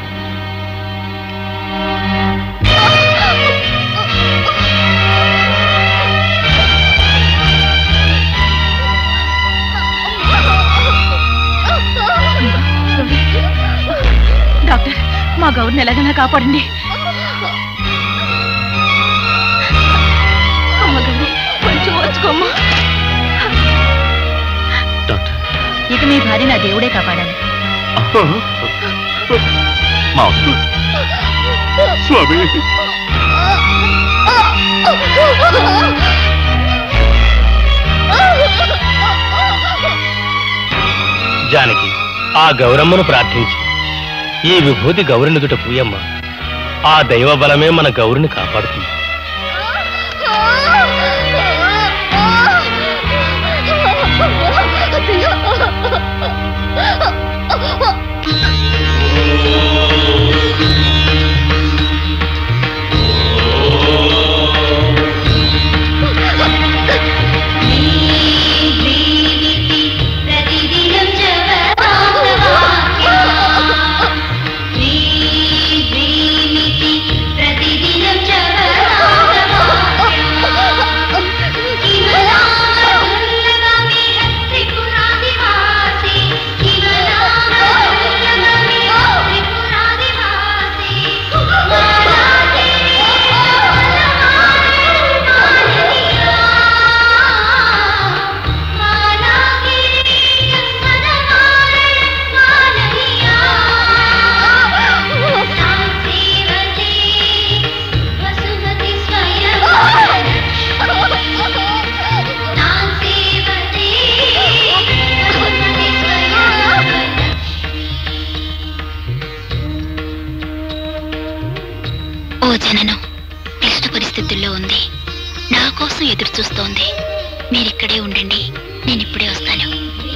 S8: డాక్టర్ మా గౌరిని ఎలాగైనా కాపాడండి అమ్మ గౌరి కొంచెం ఓర్చుకోమ్మా
S1: డాక్టర్
S8: ఇక మీ భార్య నా దేవుడే కాపాడాలి
S1: మా
S2: స్వామి
S7: జానకి ఆ గౌరమ్మను ప్రార్థించి ఈ విభూతి గౌరినుదుట పూయమ్మ ఆ దైవ బలమే మన గౌరిని కాపాడుతుంది
S13: ప్రతిదినం జపవాక్యా శ్రీ శ్రీనిధి ప్రతిదినం వసుమతి స్వయం నాం సేవతే వసుమతి స్వయం
S3: ఓ జననం క్లిష్ట పరిస్థితుల్లో ఉంది నా కోసం ఎదురు చూస్తోంది మీరిక్కడే ఉండండి నేను ఇప్పుడే వస్తాను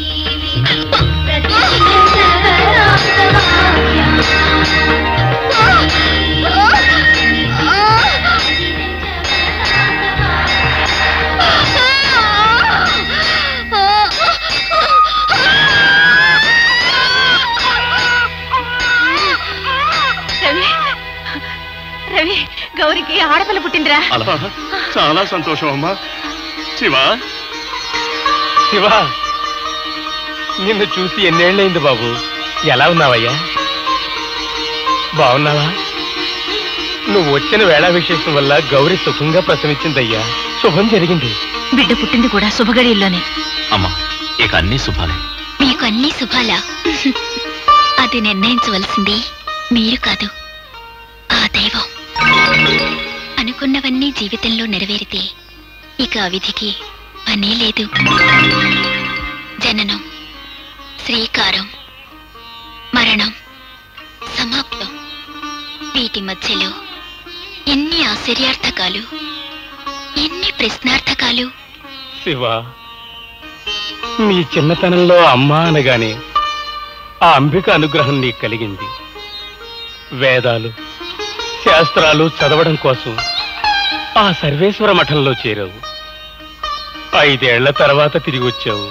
S8: రవి రవి గౌరికి ఆడపిల్ల పుట్టిందిరా
S2: చాలా సంతోషం అమ్మా శివ
S7: శివ నిన్ను చూసి ఎన్నేళ్ళైంది బాబు ఎలా ఉన్నావయ్యా బాగున్నావా నువ్వు వచ్చిన వేళ విశేషం వల్ల గౌరి సుఖంగా ప్రసవించిందయ్యా శుభం జరిగింది
S8: బిడ్డ పుట్టింది కూడా శుభగడియల్లోనే
S1: అమ్మా ఇక అన్ని శుభాలే
S3: మీకు అన్ని శుభాలా అది నిర్ణయించవలసింది మీరు కాదు ఆ దైవం అనుకున్నవన్నీ జీవితంలో నెరవేరితే ఇక ఆ విధికి పనే లేదు జననం శ్రీకారం మరణం సమాప్తం వీటి మధ్యలో ఎన్ని ఆశ్చర్యార్థకాలు ఎన్ని ప్రశ్నార్థకాలు
S7: శివ మీ చిన్నతనంలో అమ్మ అనగానే ఆ అంబిక అనుగ్రహం నీకు కలిగింది వేదాలు శాస్త్రాలు చదవడం కోసం ఆ సర్వేశ్వర మఠంలో చేరావు ఐదేళ్ల తర్వాత తిరిగి వచ్చావు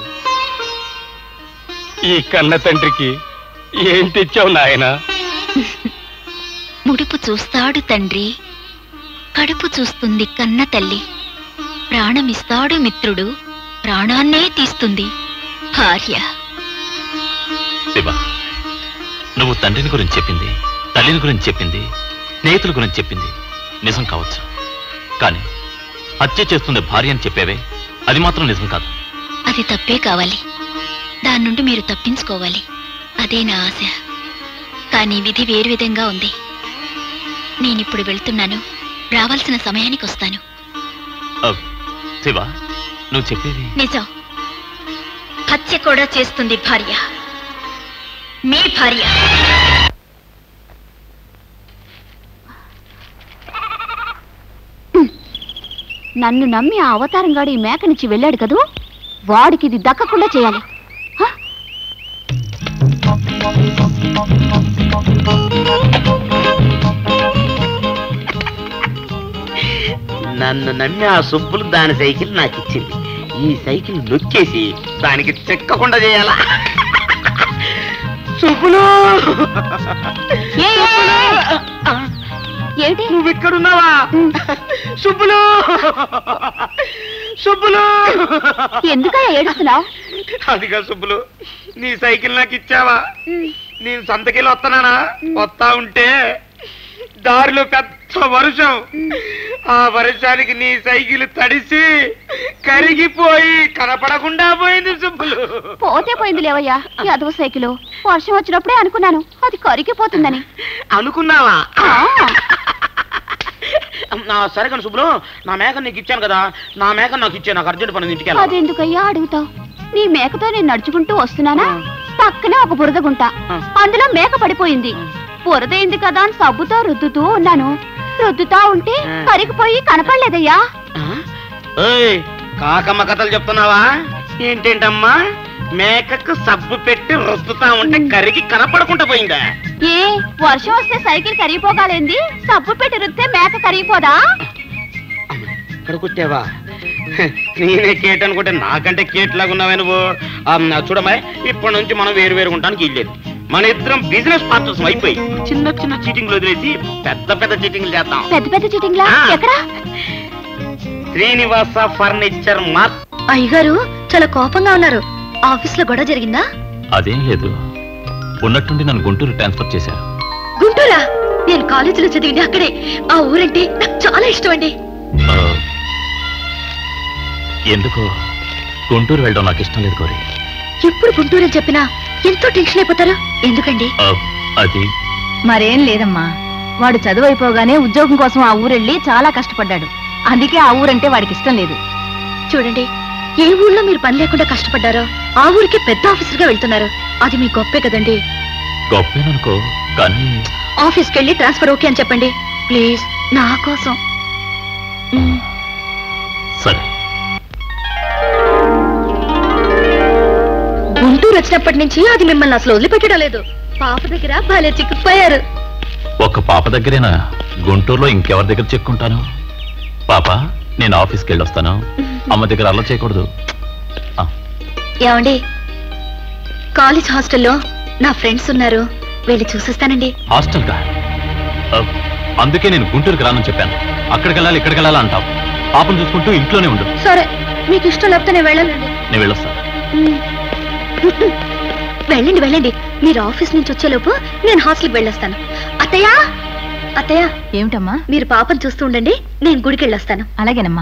S7: ఈ కన్న తండ్రికి ఏం తెచ్చావు నాయనా
S3: ముడుపు చూస్తాడు తండ్రి కడుపు చూస్తుంది కన్న తల్లి ప్రాణమిస్తాడు మిత్రుడు ప్రాణాన్నే తీస్తుంది భార్య
S1: శివ నువ్వు తండ్రిని గురించి చెప్పింది తల్లిని గురించి చెప్పింది స్నేహితుల గురించి చెప్పింది నిజం కావచ్చు కానీ హత్య చేస్తుంది భార్య అని చెప్పేవే అది మాత్రం నిజం కాదు
S3: అది తప్పే కావాలి దాని నుండి మీరు తప్పించుకోవాలి అదే నా ఆశ కానీ విధి వేరు విధంగా ఉంది నేనిప్పుడు వెళ్తున్నాను రావాల్సిన సమయానికి వస్తాను
S1: ఆ, శివ నువ్వు చెప్పేది
S14: నిజం హత్య కూడా చేస్తుంది భార్య మీ భార్య
S3: నన్ను నమ్మి ఆ అవతారం గాడు ఈ మేక నుంచి వెళ్ళాడు కదూ వాడికి ఇది దక్కకుండా చేయాలి హ?
S15: నన్ను నమ్మి ఆ సుబ్బులు దాని సైకిల్ నాకు ఇచ్చింది ఈ సైకిల్ నొక్కేసి దానికి చెక్కకుండా చేయాలా సుబ్బులు
S3: ఏ, ఏ, ఏ, ఏంటి
S15: నువ్వు ఇక్కడున్నావా సుబ్బులు సుబ్బులు
S3: ఎందుకయ్యా ఏడుస్తున్నావు
S15: అదిగా సుబ్బులు నీ సైకిల్ నాకు ఇచ్చావా నేను సంతకెళ్ళి వస్తున్నానా వస్తా ఉంటే దారిలో పెద్ద వర్షం ఆ వర్షానికి నీ సైకిల్ తడిసి కరిగిపోయి కనపడకుండా పోయింది సుబ్బులు
S3: పోతే పోయింది లేవయ్యా యాదవ సైకిల్ వర్షం వచ్చినప్పుడే అనుకున్నాను అది కరిగిపోతుందని
S15: అనుకున్నావా
S3: ఆ,
S15: నా సరే కానీ సుబ్బులు నా మేక నీకు ఇచ్చాను కదా నా మేక నాకు ఇచ్చే నాకు అర్జెంట్ పని ఇంటికి వెళ్ళాలి.
S3: అదెందుకయ్యా అడుగుతావు నీ మేకతో నేను నడుచుకుంటూ వస్తున్నానా పక్కనే ఒక బురద గుంట అందులో మేక పడిపోయింది బురద అయింది కదా అని సబ్బుతో రుద్దుతూ ఉన్నాను రుద్దుతా ఉంటే కరిగిపోయి కనపడలేదయ్యా
S15: ఓయ్ కాకమ్మ కథలు చెప్తున్నావా ఏంటేంటమ్మా మేకకు సబ్బు పెట్టి రుద్దుతా ఉంటే కరిగి కనపడకుండా పోయిందా
S3: ఏ వర్షం వస్తే సైకిల్ కరిగిపోగాలేంది సబ్బు పెట్టి రుద్దితే మేక కరిగిపోదా
S15: ఇక్కడ కొట్టావా నేనే కేట్ అనుకుంటే నాకంటే కేట్ లాగా ఉన్నావే నువ్వు ఆ, చూడమ్మాయి ఇప్పటి నుంచి మనం వేరు వేరు ఉండడానికి ఇల్లేదు మన ఇద్దరం బిజినెస్ పార్ట్నర్స్ అయిపోయి చిన్న చిన్న చీటింగ్లు వదిలేసి పెద్ద పెద్ద చీటింగ్లు చేద్దాం
S3: పెద్ద పెద్ద చిటింగ్లా
S15: ఆ.
S3: ఎక్కడా
S15: శ్రీనివాస ఫర్నిచర్ మార్ట్
S10: అయ్యగారు చాలా కోపంగా ఉన్నారు ఆఫీస్ లో గొడవ జరిగిందా
S1: అదేం లేదు ఉన్నట్టుండి నన్ను గుంటూరు ట్రాన్స్ఫర్ చేశారు
S10: గుంటూరా నేను కాలేజీలో చదివింది అక్కడే ఆ ఊరంటే నాకు చాలా ఇష్టం అండి
S1: ఆ, ఎందుకో గుంటూరు వెళ్ళడం నాకు ఇష్టం లేదు గౌరీ
S10: ఎప్పుడు గుంటూరు అని చెప్పినా ఎంతో టెన్షన్ అయిపోతారు ఎందుకండి
S1: ఆ, అది
S9: మరేం లేదమ్మా వాడు చదువు అయిపోగానే ఉద్యోగం కోసం ఆ ఊరెళ్ళి చాలా కష్టపడ్డాడు అందుకే ఆ ఊరంటే వాడికి ఇష్టం లేదు
S10: చూడండి ఏ ఊళ్ళో మీరు పని లేకుండా కష్టపడ్డారో ఆ ఊరికి పెద్ద ఆఫీసర్ గా వెళ్తున్నారు అది మీ గొప్పే కదండి
S1: గొప్పేననుకో కానీ
S10: ఆఫీస్కి వెళ్ళి ట్రాన్స్ఫర్ ఓకే అని చెప్పండి ప్లీజ్ నా కోసం మ్,
S1: సరే
S10: గుంటూరు వచ్చినప్పటి నుంచి అది మిమ్మల్ని అసలు వదిలిపెట్టడం లేదు పాప దగ్గర భలే చిక్కుపోయారు
S1: ఒక్క పాప దగ్గరేనా గుంటూరులో ఇంకెవరి దగ్గర చెక్కుంటాను పాప నేను ఆఫీస్కి వెళ్ళొస్తాను అమ్మ దగ్గర అల్ల చేయకూడదు
S10: ఏమండి కాలేజ్ హాస్టల్లో నా ఫ్రెండ్స్ ఉన్నారు వెళ్ళి చూసిస్తానండి
S1: హాస్టల్ కా ఆ, అందుకే నేను గుంటూరుకి రానని చెప్పాను అక్కడికి వెళ్ళాలి ఇక్కడికి వెళ్ళాలి అంటావు పాపను చూసుకుంటూ ఇంట్లోనే ఉండు
S10: సరే మీకు ఇష్టం లేకపోతే నేను వెళ్ళాలండి
S1: నేను వెళ్ళొస్తాను
S10: మ్. వెళ్ళండి వెళ్ళండి మీరు ఆఫీస్ నుంచి వచ్చేలోపు నేను హాస్టల్కి వెళ్ళొస్తాను అత్తయ్య అత్తయ్య
S9: ఏమిటమ్మా
S10: మీరు పాపను చూస్తూ ఉండండి నేను గుడికి వెళ్ళొస్తాను
S9: అలాగేనమ్మా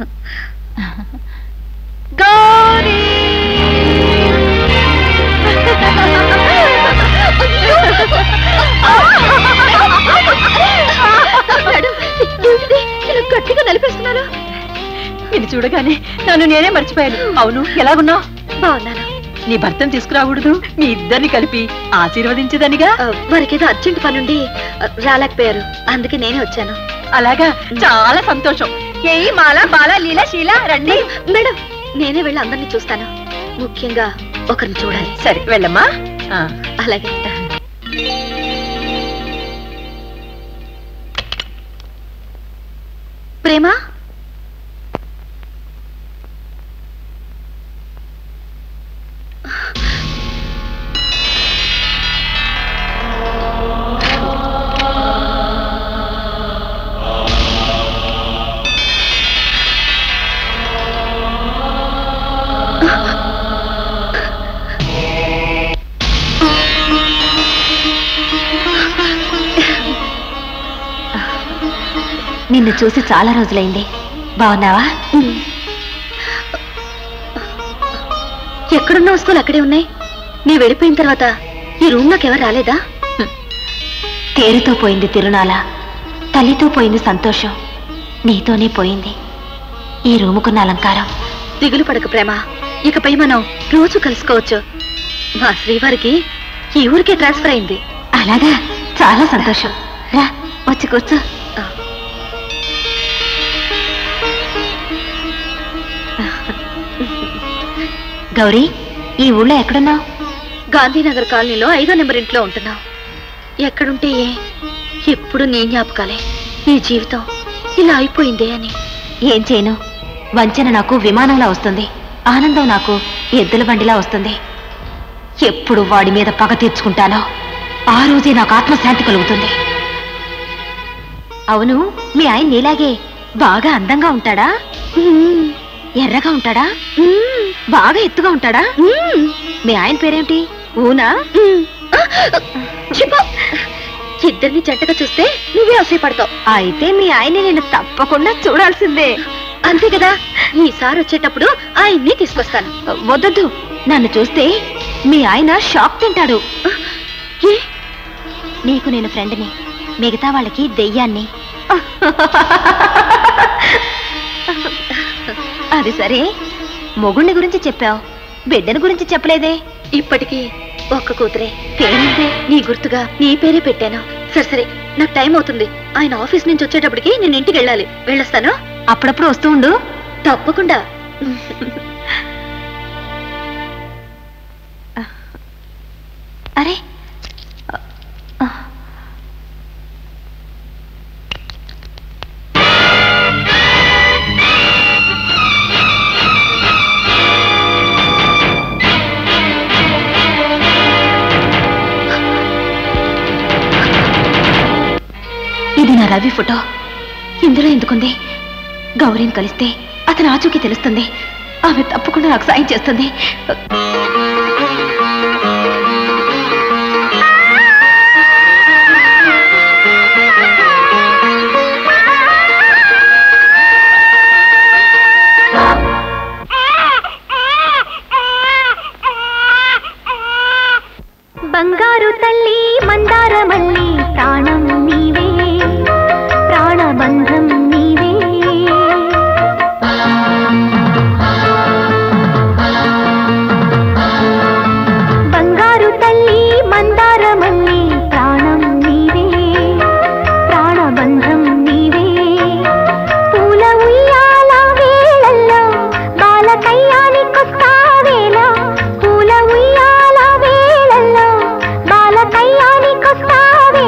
S10: ఏంటిది? ఇలా గట్టిగా నలిపేస్తున్నారు
S9: ఇది చూడగానే నన్ను నేనే మర్చిపోయాను అవును ఎలాగున్నావు
S10: బాగున్నాను
S9: నీ భర్తను తీసుకురాకూడదు మీ ఇద్దరిని కలిపి ఆశీర్వదించేదనిగా
S10: ఆ, వారికేదో అర్జెంట్ పనుండి ఆ, రాలేకపోయారు అందుకే నేనే వచ్చాను
S9: అలాగా చాలా సంతోషం ఏ మాల బాల లీల శీల రండి
S10: మేడం నేనే వెళ్ళి అందరినీ చూస్తాను ముఖ్యంగా ఒకరిని చూడాలి
S9: సరే వెళ్ళమ్మా ఆ.
S10: అలాగే ప్రేమ
S3: నిన్ను చూసి చాలా రోజులైంది బాగున్నావా
S10: ఎక్కడున్న వస్తువులు అక్కడే ఉన్నాయి నీ వెళ్ళిపోయిన తర్వాత ఈ రూమ్ లోకి ఎవరు రాలేదా
S3: తేరుతో పోయింది తిరునాల తల్లితో పోయింది సంతోషం నీతోనే పోయింది ఈ రూముకున్న అలంకారం దిగులు పడక ప్రేమ ఇకపై మనం రోజు కలుసుకోవచ్చు మా శ్రీవారికి ఈ ఊరికే ట్రాన్స్ఫర్ అయింది
S10: అలాగా చాలా సంతోషం రా వచ్చి కూర్చో గౌరీ ఈ ఊళ్ళో ఎక్కడున్నావు
S3: గాంధీనగర్ కాలనీలో ఐదో నెంబర్ ఇంట్లో ఉంటున్నావు ఎక్కడుంటే ఏ ఎప్పుడు నీ జ్ఞాపకాలే నీ జీవితం ఇలా అయిపోయిందే అని
S10: ఏం చేయను వంచన నాకు విమానంలా వస్తుంది ఆనందం నాకు ఎద్దుల బండిలా వస్తుంది ఎప్పుడు వాడి మీద పగ తీర్చుకుంటానో ఆ రోజే నాకు ఆత్మశాంతి కలుగుతుంది అవును మీ ఆయన నీలాగే బాగా అందంగా ఉంటాడా ఎర్రగా ఉంటాడా బాగా ఎత్తుగా ఉంటాడా మీ ఆయన పేరేమిటి ఊనా
S3: చిపో ఇద్దరిని జంటగా చూస్తే నువ్వే అసూయపడతావు
S10: అయితే మీ ఆయన నేను తప్పకుండా చూడాల్సిందే
S3: అంతే కదా ఈసారి వచ్చేటప్పుడు ఆయన్ని తీసుకొస్తాను
S10: వద్దొద్దు నన్ను చూస్తే మీ ఆయన షాక్ తింటాడు నీకు నేను ఫ్రెండ్ని మిగతా వాళ్ళకి దెయ్యాన్ని అది సరే మొగుణ్ణి గురించి చెప్పావు బిడ్డని గురించి చెప్పలేదే
S3: ఇప్పటికీ ఒక్క కూతురే పేరేంటే నీ గుర్తుగా నీ పేరే పెట్టాను సరే సరే నాకు టైం అవుతుంది ఆయన ఆఫీస్ నుంచి వచ్చేటప్పటికి నేను ఇంటికి వెళ్ళాలి వెళ్ళొస్తాను
S10: అప్పుడప్పుడు వస్తూ ఉండు
S3: తప్పకుండా
S10: అరే ఇది నా రవి ఫోటో ఇందులో ఎందుకుంది గౌరీని కలిస్తే అతని ఆచూకీ తెలుస్తుంది ఆమె తప్పకుండా నాకు సాయం చేస్తుంది
S13: బంగారు తల్లి మందార మల్లి ప్రాణం నీవే ప్రాణబంధం నీవే బంగారు తల్లి మందార మల్లి ప్రాణం నీవే ప్రాణబంధం నీవే పూల ఉయ్యాల వేళల్లో బాల కయ్యానికొస్తావేలా పూల ఉయ్యాల వేళల్లో బాల కయ్యానికొస్తావేలా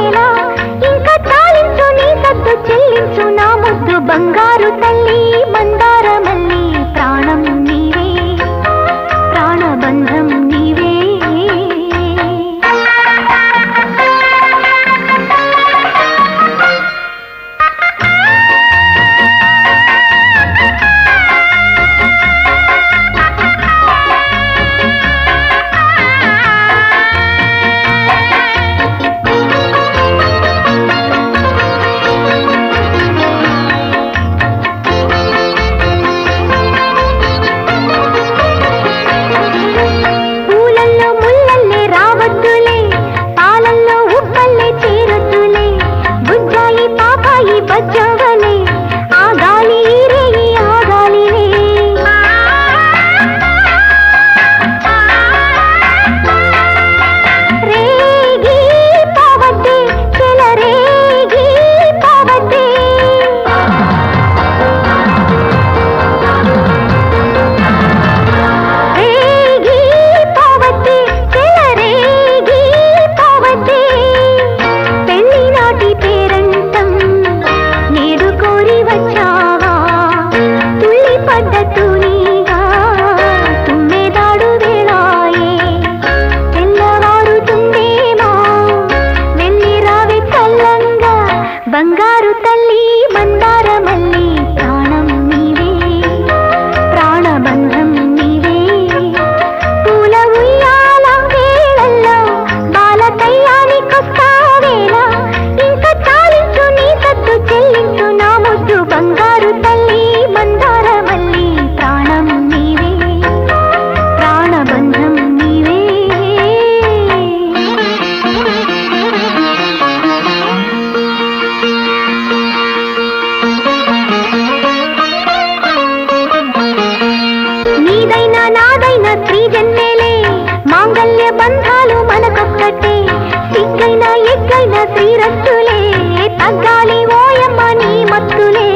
S13: స్త్రీ జన్మేలే మాంగల్య బంధాలు మనకొక్కటే సిగ్గైన ఎగ్గైన శ్రీరస్తులే తగ్గాలి ఓయమ్మ నీ మత్తులే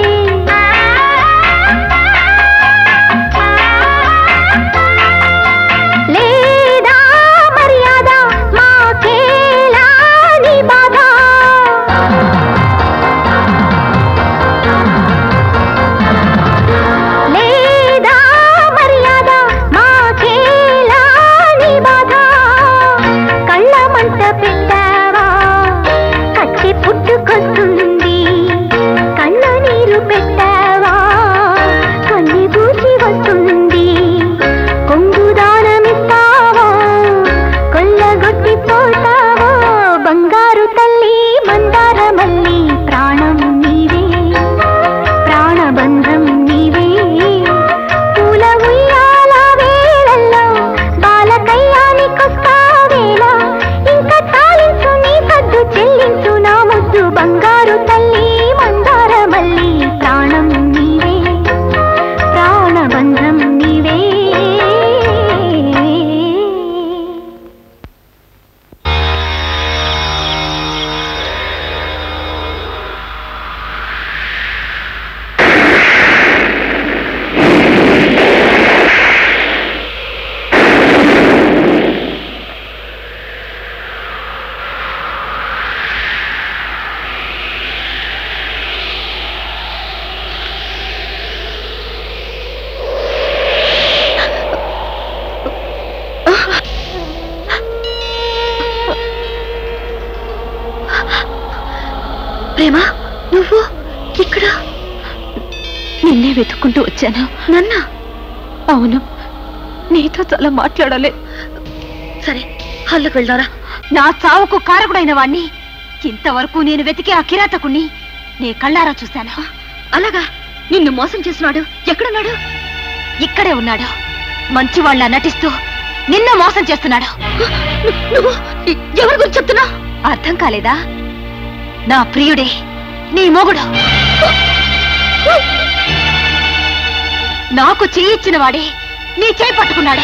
S13: లేదా మర్యాద మాకేలా నీ బాధ లేదా మర్యాద మాకేలా నీ బాధ కళ్ళ మంట పెట్టావా కచ్చి పుట్టుకొస్తుంది కళ్ళ నీరు పెట్టావా కన్ని పూసి వస్తుంది కొంగు దానమిస్తావా కొల్లగొట్టి పోతావా బంగారు తల్లి మందార మల్లి ప్రాణం నీవే ప్రాణబంధం నీవే పూల ఉయ్యాల వేళల్లో బాలకయ్యానికొస్తావేలా ఇంకా తాలించు నీ సద్దు చెల్లించు నా ముద్దు బంగారు తల్లి మందార మల్లి ప్రాణం నీవే ప్రాణబంధం నీవే
S3: ప్రేమ నువ్వు ఇక్కడ నిన్నే వెతుక్కుంటూ వచ్చాను నన్న అవును నీతో చాలా మాట్లాడాలి సరే హల్లుకు వెళ్దారా
S10: నా చావుకు కారకుడైన వాణ్ణి ఇంతవరకు నేను వెతికి ఆ కిరాతకుణ్ణి నీ కళ్ళారా చూశాను
S3: అలాగా నిన్ను మోసం చేసినాడు ఎక్కడున్నాడు
S10: ఇక్కడే ఉన్నాడు మంచివాళ్ళ నటిస్తూ నిన్ను మోసం చేస్తున్నాడు
S3: నువ్వు ఎవరి గురించి చెప్తున్నా
S10: అర్థం కాలేదా నా ప్రియుడే నీ మొగుడు నాకు చేయిచ్చిన వాడే నీ చేయి పట్టుకున్నాడు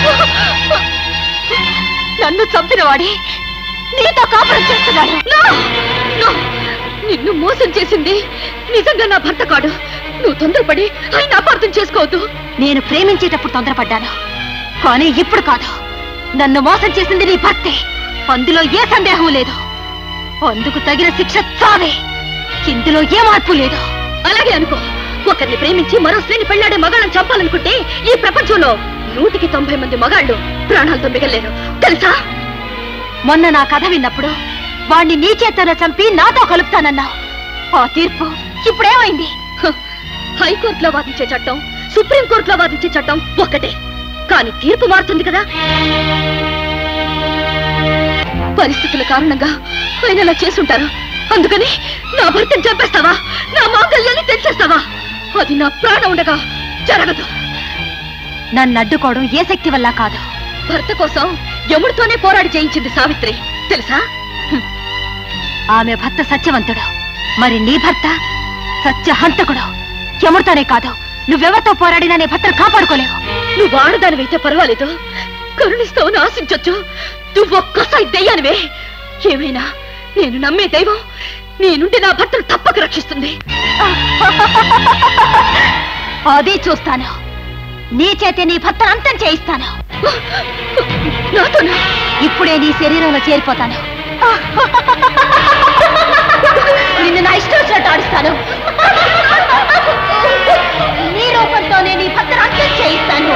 S10: నన్ను చంపిన వాడే నీతో కాపురం చేస్తున్నాడు
S3: No! No! నిన్ను మోసం చేసింది నిజంగా నా భర్త కాడు నువ్వు తొందరపడి ఆయన అపార్థం చేసుకోవద్దు
S10: నేను ప్రేమించేటప్పుడు తొందరపడ్డాను కానీ ఇప్పుడు కాదు నన్ను మోసం చేసింది నీ భర్తే అందులో ఏ సందేహం లేదు అందుకు తగిన శిక్ష చావే ఇందులో ఏ మార్పు లేదు
S3: అలాగే అనుకో ఒకరిని ప్రేమించి మరో స్త్రీని పెళ్ళాడే మగాళ్ళని చంపాలనుకుంటే ఈ ప్రపంచంలో నూటికి తొంభై మంది మగాళ్ళు ప్రాణాలతో మిగలేరు తెలుసా
S10: మొన్న నా కథ విన్నప్పుడు వాణ్ణి నీ చేతన చంపి నాతో కలుపుతానన్నావు ఆ తీర్పు ఇప్పుడేమైంది
S3: హ, హైకోర్టులో వాదించే చట్టం సుప్రీం కోర్టులో వాదించే చట్టం ఒక్కటే కానీ తీర్పు మారుతుంది కదా పరిస్థితుల కారణంగా ఆయన అలా చేసుంటారు అందుకని నా భర్తను చంపేస్తావా నా మాంగల్యాన్ని తెచ్చేస్తావా అది నా ప్రాణం ఉండగా జరగదు
S10: నన్ను అడ్డుకోవడం ఏ శక్తి వల్ల కాదు
S3: భర్త కోసం యముడితోనే పోరాడి జయించింది సావిత్రి తెలుసా
S10: ఆమె భర్త సత్యవంతుడు మరి నీ భర్త సత్యహంతకుడు ఎముడితోనే కాదు నువ్వెవరితో పోరాడినా నీ భర్తను కాపాడుకోలేవు
S3: నువ్వు ఆడదానివైతే పర్వాలేదు కరుణిస్తావని ఆశించొచ్చు నువ్వు ఒక్కసారి దెయ్యానివే ఏమైనా నేను నమ్మే దైవం నీ నుండి నా భర్తను తప్పక రక్షిస్తుంది
S10: అదే చూస్తాను నీ చేతే నీ భర్తను అంతం చేయిస్తాను
S3: నాతోనా
S10: ఇప్పుడే నీ శరీరంలో చేరిపోతాను నిన్ను నా ఇష్టం వచ్చినట్టు ఆడిస్తాను నీ రూపంతోనే నీ భర్తను అంతం చేయిస్తాను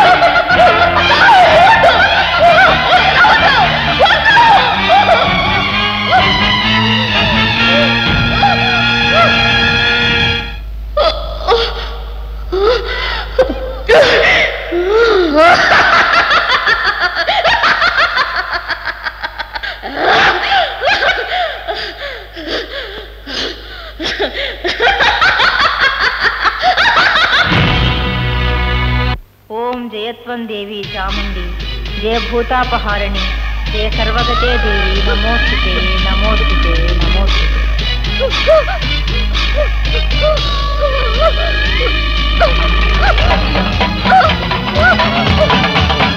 S16: ఓం జయత్వం దేవి చాముండి జయ భూతాపహారిణి జయ సర్వగతే దేవి నమోస్తుతే నమోస్తుతే నమోస్తుతే
S3: Oh!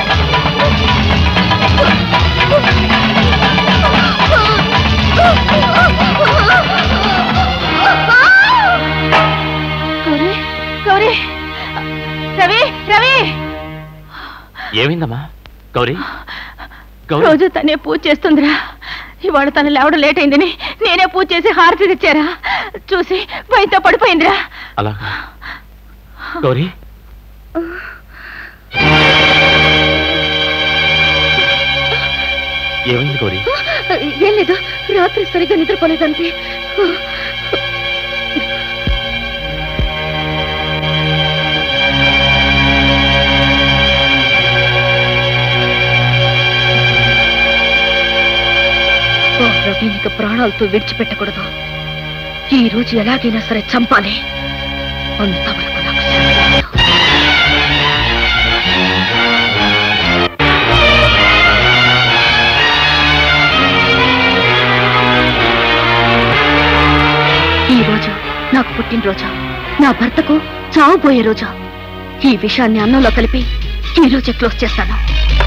S1: ఏమైందమ్మా గౌరీ గౌరీ
S9: రోజు తనే పూజ చేస్తుందిరా ఇవాళ తను లేవడం లేట్ అయిందని నేనే పూజ చేసి హారతి తెచ్చారా చూసి భయంతో పడిపోయిందిరా
S1: అలా గౌరీ ఏమైంది గౌరీ
S10: ఏం లేదు రాత్రి సరిగ్గా నిద్రపోలేదంతే ఓ రవీనిక ప్రాణాలతో విడిచిపెట్టకూడదు ఈ రోజు ఎలాగైనా సరే చంపాలి అంతవరకు నాకు శాంతి లేదు. ఈ రోజు నాకు పుట్టినరోజు నా భర్తకు చావుపోయే రోజు ఈ విషయాన్ని అన్నంలో కలిపి ఈ రోజే క్లోజ్ చేస్తాను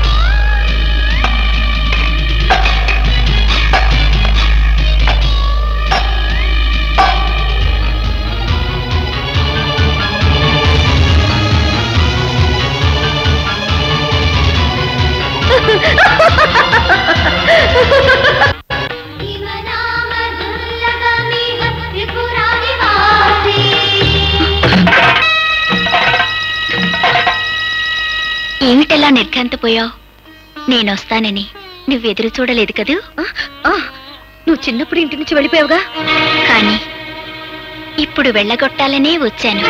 S14: ఏమిటలా నిర్ఘాంతపోయావు నేనొస్తానని నువ్వెదురు చూడలేదు కదూ
S10: నువ్వు చిన్నప్పుడు ఇంటి నుంచి వెళ్ళిపోయావుగా
S14: కానీ ఇప్పుడు వెళ్ళగొట్టాలనే వచ్చాను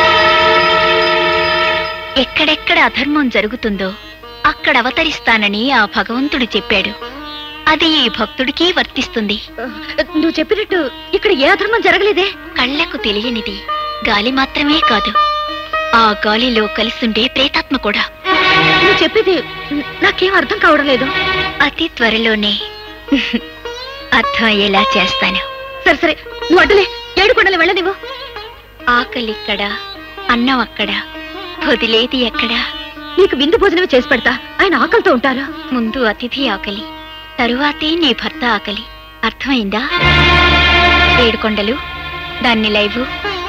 S14: ఎక్కడెక్కడ అధర్మం జరుగుతుందో అక్కడ అవతరిస్తానని ఆ భగవంతుడు చెప్పాడు అది ఈ భక్తుడికి వర్తిస్తుంది
S10: నువ్వు చెప్పినట్టు ఇక్కడ ఏ అధర్మం జరగలేదే
S14: కళ్ళకు తెలియనిది గాలి మాత్రమే కాదు ఆ గాలిలో కలిసుండే ప్రేతాత్మ కూడా
S10: నువ్వు చెప్పేది నాకేం అర్థం కావడం లేదు
S14: అతి త్వరలోనే అర్థం అయ్యేలా చేస్తాను
S10: సరే సరే నువ్వు అడ్డలే ఏడు కొండలు వెళ్ళనివ్వు
S14: ఆకలిక్కడ అన్నం అక్కడ వదిలేది ఎక్కడా
S10: నీకు విందు భోజనమే చేసి పెడతా ఆయన ఆకలితో ఉంటారు
S14: ముందు అతిథి ఆకలి తరువాతే నీ భర్త ఆకలి అర్థమైందా ఏడుకొండలు దాన్ని లైవు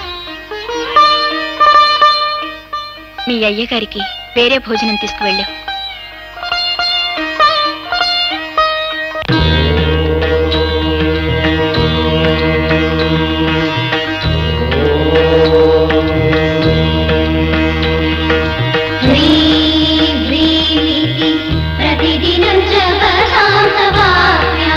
S14: మీ అయ్యగారికి వేరే భోజనం తీసుకువెళ్ళు
S13: प्रतिदिनं जगदान्तवाक्या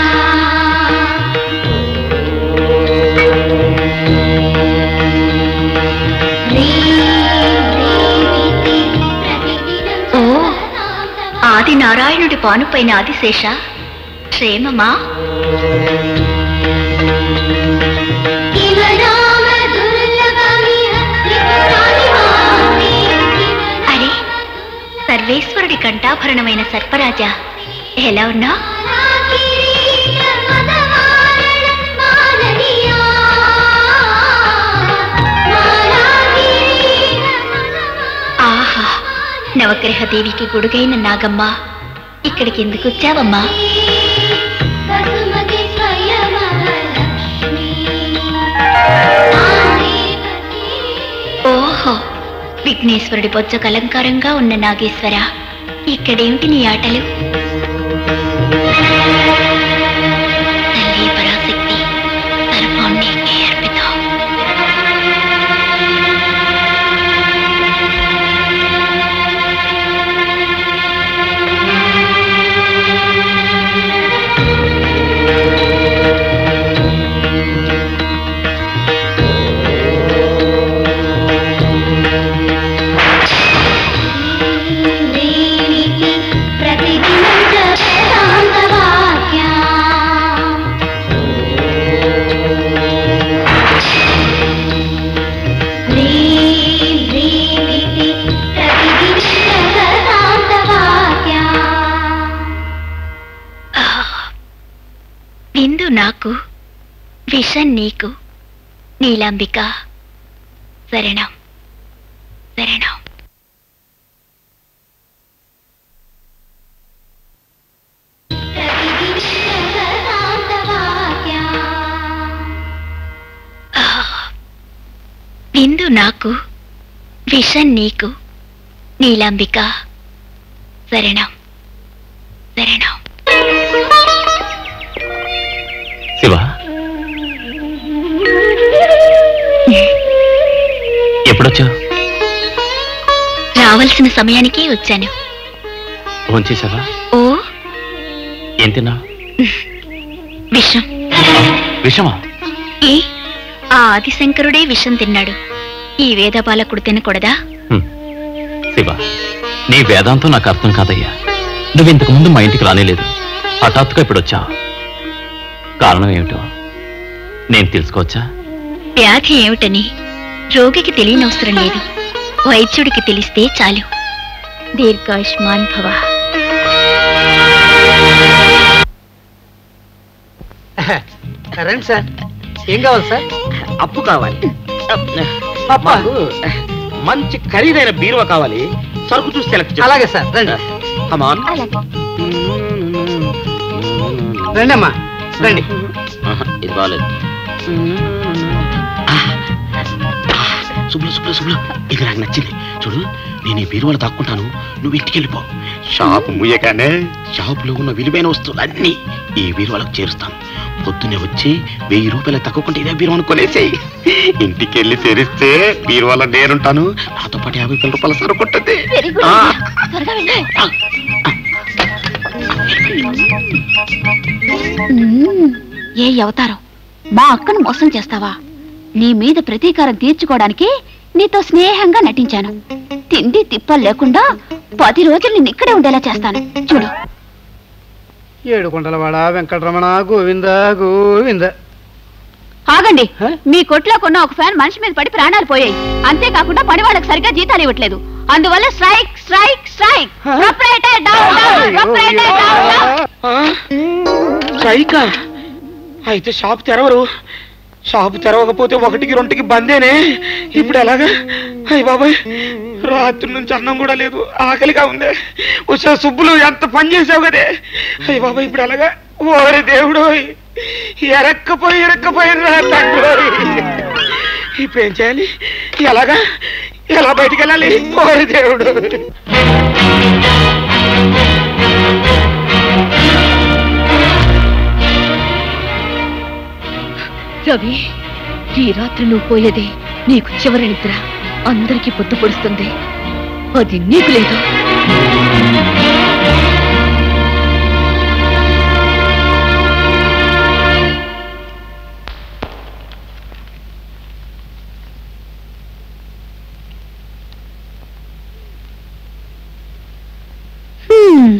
S14: ఓ ఆది నారాయణుడి పానుపైన ఆదిశేష క్షేమమా
S13: इव नाम दुर्लभमिह त्रिपुरारिवामे
S14: అరే సర్వేశ్వరుడి కంఠాభరణమైన సర్పరాజా ఎలా ఉన్నా ఆహా నవగ్రహ దేవికి గుడుగైన నాగమ్మ ఇక్కడికి ఎందుకు వచ్చావమ్మా
S13: वसुमति स्वयमलक्ष्मी
S14: ఓహో విఘ్నేశ్వరుడి బొజ్జకు అలంకారంగా ఉన్న నాగేశ్వర ఇక్కడేమిటి నీ ఆటలు తల్లి పరాశక్తి సర్వం నీకే అర్పితం
S13: प्रतिदिनं जगदान्तवाक्या ह्रीं ह्रीमिति प्रतिदिनं जगदान्तवाक्या
S14: విందు నాకు విషం నీకు నీలాంబిక శరణం శరణం విందు నాకు విషం నీకు నీలాంబిక శరణం శరణం
S1: శివ ఎప్పుడొచ్చావు
S14: రావాల్సిన సమయానికి వచ్చాను
S1: ఫోన్ చేసావా
S14: ఓ
S1: ఏం తిన్నావు
S14: విషం
S1: విషమా
S14: ఏ ఆ ఆదిశంకరుడే విషం తిన్నాడు ఈ వేద బాలకుడు తినకూడదా
S1: శివ నీ వేదాంతం నాకు అర్థం కాదయ్యా నువ్వు ఇంతకు ముందు మా ఇంటికి రానేలేదు హఠాత్తుగా ఇప్పుడు వచ్చావు కారణం ఏమిటో నేను తెలుసుకోవచ్చా
S14: వ్యాధి ఏమిటని రోగికి తెలియనవసరం లేదు వైద్యుడికి తెలిస్తే చాలు దీర్ఘాయుష్మాన్ భవ
S6: రండి సార్ ఏం కావాలి సార్
S15: అప్పు కావాలి మాకు మంచి ఖరీదైన బీరువా కావాలి సరుకు చూసి సెలెక్ట్ చేయి.
S6: అలాగే సార్ రండి
S15: కమాన్
S6: రండి అమ్మా రండి
S15: ఆహా, ఇది బాగాలేదు శుభ్ర శుభ్ర శుభ్ర ఇది నాకు నచ్చింది చూడు నేను ఈ బీరువాలో దాక్కుంటాను నువ్వు ఇంటికి వెళ్ళిపో షాప్ ముయ్యగానే షాపులో ఉన్న విలువైన వస్తువులు అన్నీ ఈ బీరువాలకు చేరుస్తాను పొద్దునే వచ్చి వెయ్యి రూపాయలు తక్కువకుంటే ఇదే బీరువాను కొనేసేయి ఇంటికి వెళ్ళి తెరిస్తే బీరువాలో నేనుంటాను నాతో పాటు యాభై వేల రూపాయల సరుకు ఉంటుంది ఆ,
S3: త్వరగా వెళ్ళు మ్మ్. ఏ అవతారం మా అక్కను మోసం చేస్తావా నీ మీద ప్రతీకారం తీర్చుకోవడానికి నీతో స్నేహంగా నటించాను తిండి తిప్పలు లేకుండా పది రోజులు నిన్ను ఇక్కడే ఉండేలా చేస్తాను చూడు
S6: ఏడుకొండలవాడ వెంకటరమణ గోవింద గోవింద
S3: ఆగండి మీ కొట్లో కొన్న ఒక ఫ్యాన్ మనిషి మీద పడి ప్రాణాలు పోయాయి అంతేకాకుండా పని వాళ్ళకి సరిగ్గా జీతాలు ఇవ్వట్లేదు అందువల్ల strike strike strike proprietor down down proprietor down down
S15: సైకా అయితే షాప్ తెరవరు షాప్ తెరవకపోతే ఒకటికి రెండుకి బందేనే ఇప్పుడు ఎలాగా అయ్య బాబాయ్ రాత్రి నుంచి అన్నం కూడా లేదు ఆకలిగా ఉంది వచ్చే సుబ్బులు ఎంత పని చేసావు కదే అయ్య బాబాయ్ ఇప్పుడు ఎలాగా ఓరి దేవుడు ఎరక్కపోయి ఎరక్కపోయిన రా తండ్రి ఇప్పుడు ఏం చేయాలి ఎలాగా ఎలా బయటికి వెళ్ళాలి ఓరి దేవుడు
S3: రవి ఈ రాత్రి నువ్వు పోయేదే నీకు చివరి నిద్ర అందరికీ పొద్దు పొడుస్తుంది అది నీకు లేదు హ్మ్.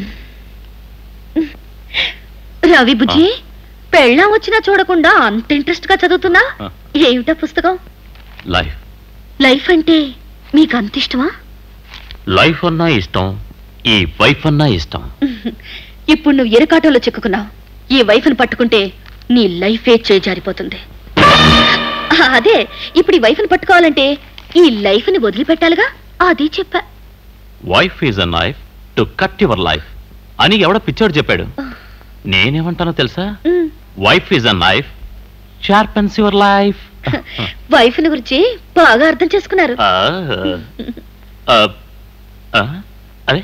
S3: రవి బుజ్జి పెళ్ళాం వచ్చినా చూడకుండా అంత ఇంట్రెస్ట్ గా చదువుతున్నా
S1: ఆ.
S3: ఏమిటా పుస్తకం
S1: లైఫ్
S3: లైఫ్ అంటే మీకు అంత ఇష్టమా
S1: లైఫ్ అన్నా ఇష్టం ఈ వైఫ్ అన్నా ఇష్టం
S3: ఇప్పుడు నువ్వు ఎరకాటంలో చిక్కుకున్నావు ఈ వైఫ్ని పట్టుకుంటే నీ లైఫే చేజారిపోతుంది ఆ, అదే ఇప్పుడు ఈ వైఫ్ని పట్టుకోవాలంటే ఈ లైఫ్ని వదిలిపెట్టాలిగా అది చెప్పా
S1: wife is a knife to cut your life అని ఎవడో పిచ్చోడు చెప్పాడు నేనేమంటానో తెలుసా wife is a knife sharpens your life
S3: వైఫ్ని గురించి బాగా అర్థం చేసుకున్నారు
S1: అరే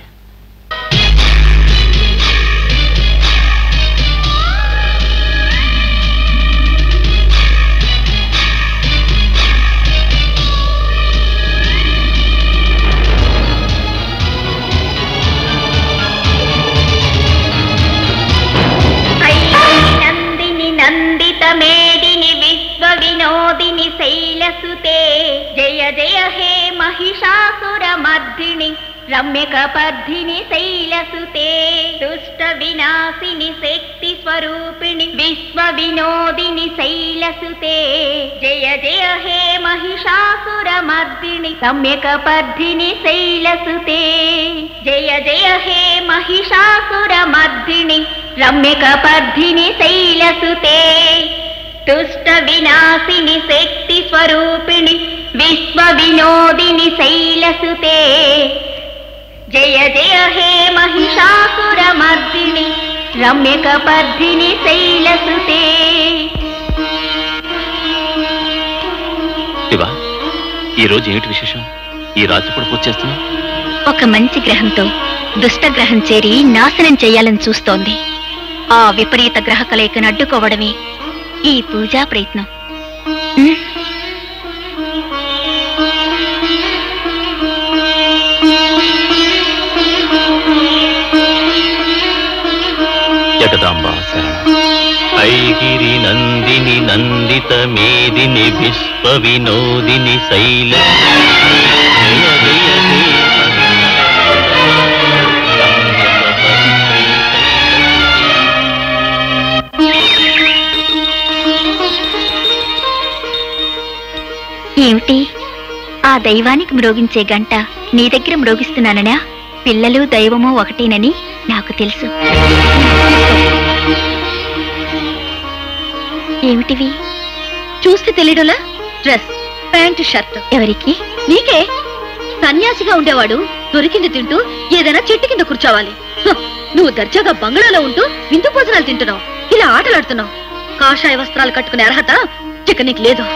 S13: నందిని నందిత మేదిని విశ్వ వినోదిని శైలసుతే జయ జయ హే మహిషాసుర మర్దిని రమ్యక పర్ధిని శైలసుతే దుష్ట వినాశిని శక్తి స్వరూపిణి విశ్వ వినోదిని శైలసుతే జయ జయ హే మహిషాసుర మర్దిని రమ్యక పర్ధిని శైలసుతే జయ జయ హే మహిషాసుర మర్దిని రమ్యక పర్ధిని శైలసుతే దుష్ట వినాశిని శక్తి స్వరూపిణి విశ్వ వినోదిని శైలసుతే జయ జయ హే మహిషాసుర మర్దిని రమ్యక పర్ధిని శైలసుతే
S1: శివ ఈ రోజు ఏమిటి విశేషం ఈ రాత్రి పూట పూజ చేస్తున్నావు
S14: ఒక మంచి గ్రహంతో దుష్టగ్రహం చేరి నాశనం చేయాలని చూస్తోంది ఆ విపరీత గ్రహ కలయికను అడ్డుకోవడమే ఈ పూజా ప్రయత్నం ఉమ్.
S1: జగదాంబా శరణ ఐగిరి నందిని నందిత మేదిని విశ్వ వినోదిని శైల జయ జయ
S14: ఏమిటి ఆ దైవానికి మ్రోగించే గంట నీ దగ్గర మ్రోగిస్తున్నాననా పిల్లలు దైవము ఒకటేనని నాకు తెలుసు ఏమిటివి
S3: చూస్తే తెలియడంలా డ్రెస్ ప్యాంట్ షర్ట్
S14: ఎవరికి
S3: నీకే సన్యాసిగా ఉండేవాడు దొరికింది తింటూ ఏదైనా చెట్టు కింద కూర్చోవాలి హ, నువ్వు దర్జాగా బంగ్లాలో ఉంటూ విందు భోజనాలు తింటున్నావు ఇలా ఆటలాడుతున్నావు కాషాయ వస్త్రాలు కట్టుకునే అర్హత ఇక నీకు లేదు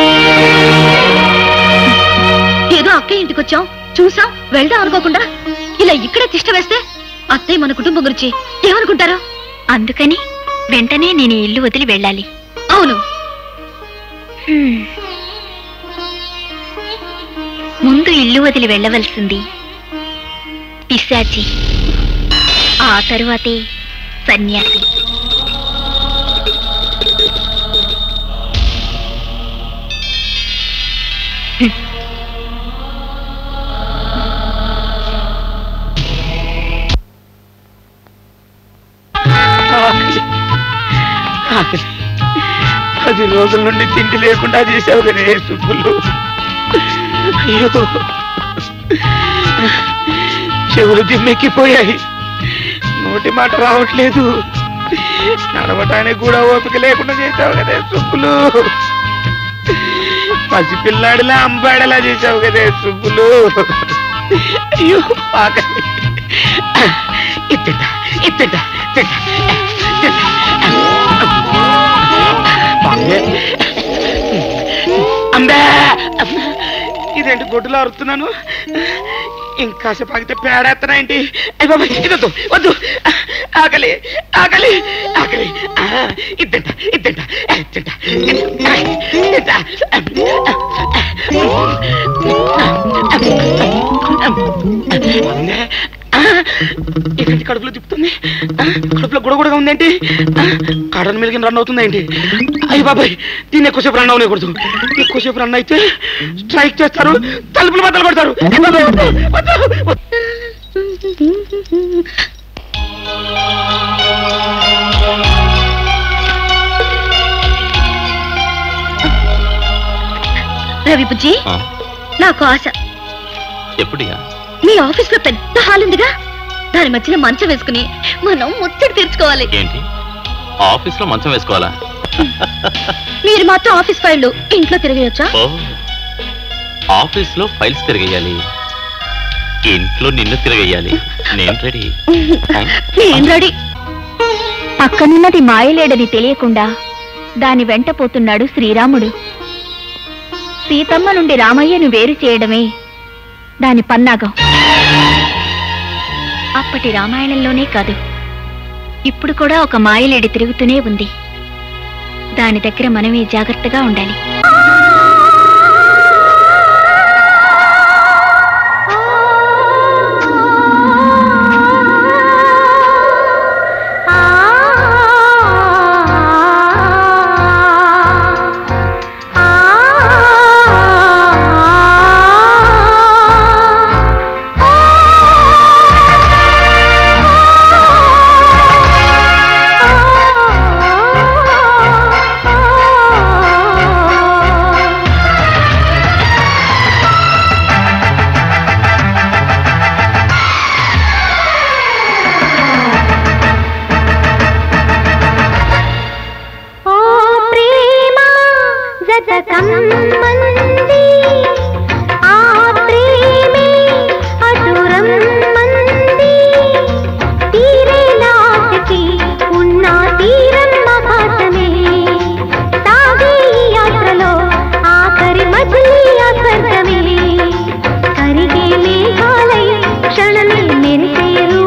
S3: ఏదో అక్కయ్య ఇంటికి వచ్చాం చూసాం వెళ్దాం అనుకోకుండా ఇలా ఇక్కడే తిష్ట వేస్తే అత్తయ్య మన కుటుంబం గురించి ఏమనుకుంటారు
S14: అందుకని వెంటనే నేను ఈ ఇల్లు వదిలి వెళ్ళాలి
S3: అవును
S14: హ్మ్. ముందు ఇల్లు వదిలి వెళ్ళవలసింది పిశాచి ఆ తరువాతే సన్యాసి హ్మ్.
S15: ఆకలి ఆకలి పది రోజుల నుండి తిండి లేకుండా చేసావు కదే సుబ్బులు అయ్యో చెవులు దిమ్మెక్కిపోయాయి నోటి మాట రావట్లేదు నడవటానికి కూడా ఓపిక లేకుండా చేసావు కదే సుబ్బులు పసిపిల్లాడిలా అంబాడలా చేసావు కదే సుబ్బులు అయ్యో ఆకలి ఇత్తింట ఇత్తింట తింటా తింటా బాగుంది. అంబే ఇదేంటి గొడ్డులో అరుతున్నాను ఇంకాసేపు ఆగితే పేడేస్తున్నా ఏంటి అయ్య బాబా ఇదొద్దు వద్దు ఆకలి ఆకలి ఆకలి ఆ, ఇది తింటా ఇది తింటా ఏ, తింటా తింటా బాగుంది. ఆ, ఏంటి కడుపులో తిప్పుతుంది ఆ, కడుపులో గుడగుడగా ఉందేంటి ఆ, కాడని మెలిగిన రన్ అవుతుంది ఏంటి అయ్యి బాబాయ్ దీన్ని ఎక్కువసేపు రన్ అవనేకూడదు ఎక్కువసేపు రన్ అయితే స్ట్రైక్ చేస్తారు తలుపులు బద్దలు కొడతారు అయ్య బాబాయ్, వద్దు, వద్దు, వద్దు.
S3: రవి బుజ్జి
S1: ఆ,
S3: నాకు ఆశ
S1: ఎప్పుడియా
S3: మీ ఆఫీస్ లో పెద్ద హాల్ ఉందిగా దాని మధ్యన మంచం వేసుకుని మనం ముచ్చట తీర్చుకోవాలి
S1: ఏంటి ఆఫీస్లో మంచం వేసుకోవాలా
S3: మీరు మాత్రం ఆఫీస్ ఫైళ్ళు ఇంట్లో తిరగయొచ్చా
S1: ఓ ఆఫీస్లో ఫైల్స్ తిరగేయాలి ఇంట్లో నిన్ను తిరగేయాలి నేను రెడీ
S3: నేను రెడీ
S14: పక్కనున్నది మాయలేడని తెలియకుండా దాని వెంట పోతున్నాడు శ్రీరాముడు సీతమ్మ నుండి రామయ్యను వేరు చేయడమే దాని పన్నాగం అప్పటి రామాయణంలోనే కాదు ఇప్పుడు కూడా ఒక మాయలేడి తిరుగుతూనే ఉంది దాని దగ్గర మనమే జాగ్రత్తగా ఉండాలి
S13: ఓ ప్రేమ జతకమ్మంది ఆ ప్రేమే అటురం మంది తీరే నాటికి ఉన్న తీరం ఆకాశమే సాగే ఈ యాత్రలో ఆఖరి మజిలీ ఆ స్వర్గమే కరిగే మేఘాలై క్షణమే మెరిసే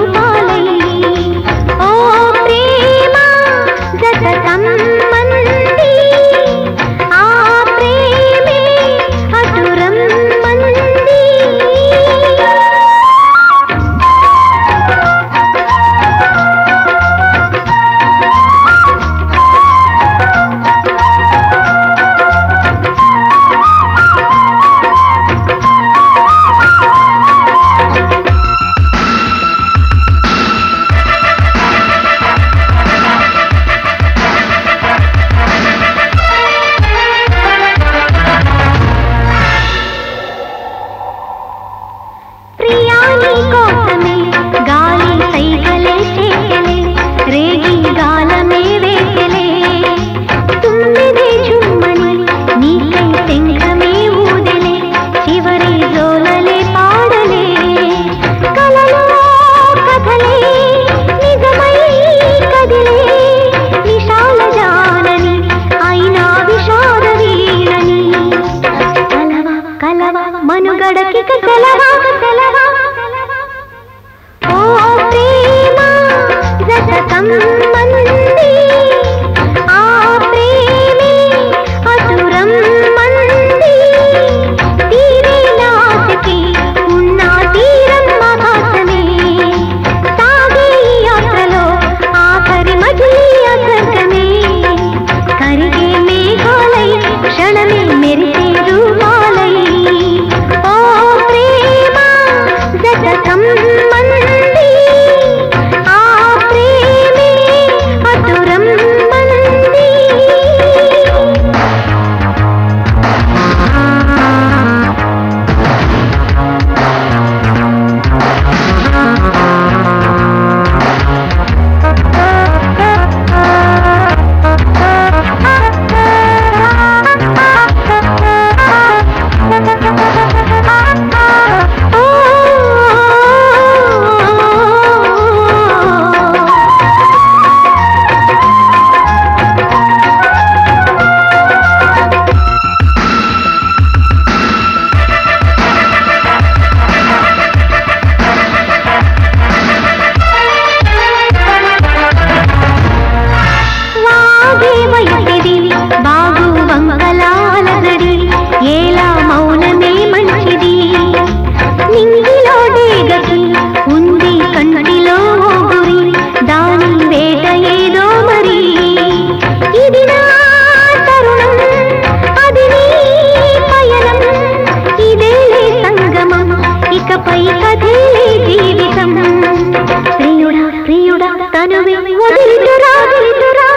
S13: క్షణమే వదిలితురా వదిలితురా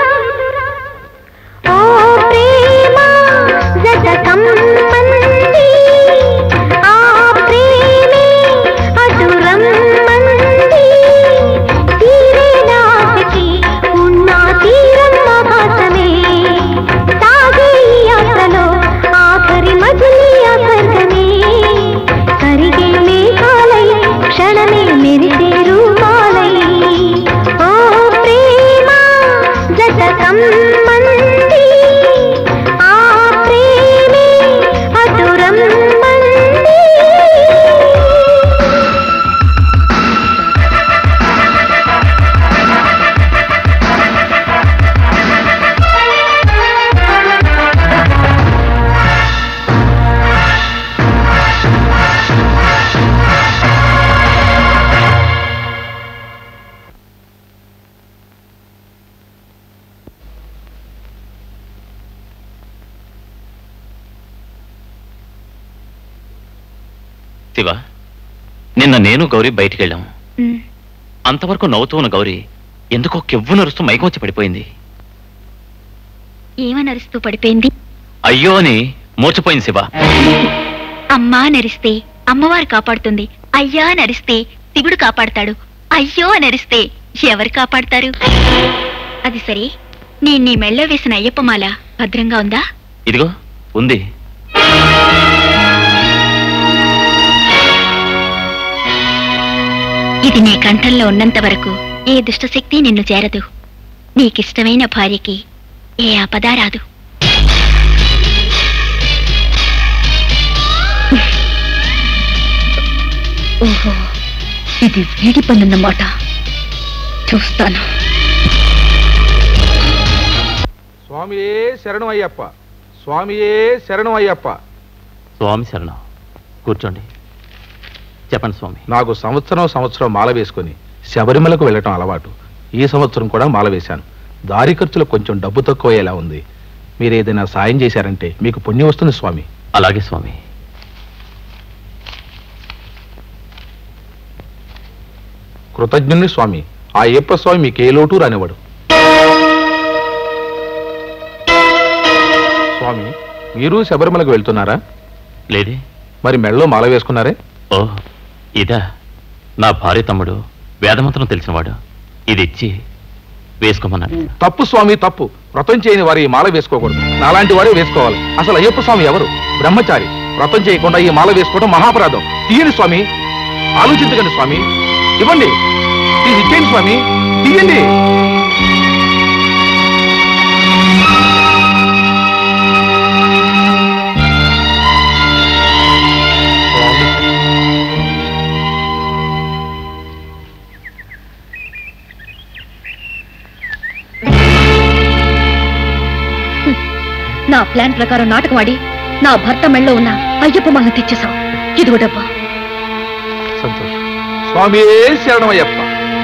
S13: ఓ ప్రేమ జత కమ్మంది ఆ ప్రేమే అటు రమ్మంది తీరే నాటికి ఉన్న తీరం ఆకాశమే సాగే ఈ ఆటలో ఆఖరి మజిలీ అసర్గమే కరిగే మేఘాలై క్షణమే మెరిసే రూపాలై ఓ ప్రేమ జత కమ్మంది ఆ ప్రేమే అటు రమ్మంది
S1: శివ నిన్న నేను గౌరీ బయటికి వెళ్ళాము అంతవరకు నవ్వుతూ ఉన్న గౌరీ ఎందుకో కెవ్వు నరుస్తూ మైకం వచ్చి పడిపోయింది
S14: ఏమనరుస్తూ పడిపోయింది
S1: అయ్యో అని మూర్చిపోయింది శివ
S14: అమ్మా నరిస్తే అమ్మవారు కాపాడుతుంది అయ్యా నరిస్తే శివుడు కాపాడతాడు అయ్యో నరిస్తే ఎవరు కాపాడతారు అది సరే నేను నీ మెళ్ళో వేసిన అయ్యప్పమాల భద్రంగా ఉందా
S1: ఇదిగో ఉంది
S14: ఇది నీ కంఠంలో ఉన్నంత వరకు ఏ దుష్టశక్తి నిన్ను చేరదు నీకిష్టమైన భార్యకి ఏ ఆపద రాదు
S3: ఓహో ఇది వీడి పనున్నమాట చూస్తాను
S17: స్వామియే శరణం అయ్యప్ప స్వామియే శరణం అయ్యప్ప
S1: స్వామి శరణం కూర్చోండి చెప్పండి స్వామి
S17: నాకు సంవత్సరం సంవత్సరం మాల వేసుకొని శబరిమలకు వెళ్ళటం అలవాటు ఈ సంవత్సరం కూడా మాల వేశాను దారి ఖర్చులు కొంచెం డబ్బు తక్కువయ్యేలా ఉంది మీరు ఏదైనా సాయం చేశారంటే మీకు పుణ్యం వస్తుంది స్వామి
S1: అలాగే స్వామి
S17: కృతజ్ఞుని స్వామి ఆ అయ్యప్ప స్వామి మీకు ఏ లోటు రానివ్వడు స్వామి మీరు శబరిమలకు వెళ్తున్నారా
S1: లేదే
S17: మరి మెళ్ళలో మాల వేసుకున్నారే
S1: ఓ ఇదా నా భార్య తమ్ముడు వేదమంత్రం తెలిసినవాడు ఇది ఇచ్చి వేసుకోమన్నాడు
S17: తప్పు స్వామి తప్పు వ్రతం చేయని వారు ఈ మాల వేసుకోకూడదు నాలాంటి వారే వేసుకోవాలి అసలు అయ్యప్ప స్వామి ఎవరు బ్రహ్మచారి వ్రతం చేయకుండా ఈ మాల వేసుకోవడం మహాపరాధం తీయండి స్వామి ఆలోచించకండి స్వామి ఇవ్వండి ఇది ఇచ్చేయండి స్వామి తీయండి
S3: నా ప్లాన్ ప్రకారం నాటకం ఆడి నా భర్త మెళ్ళలో ఉన్న అయ్యప్ప మాలను తెచ్చేశావు ఇదిగో డబ్బా
S17: సంతోషం స్వామి శరణమయ్యప్ప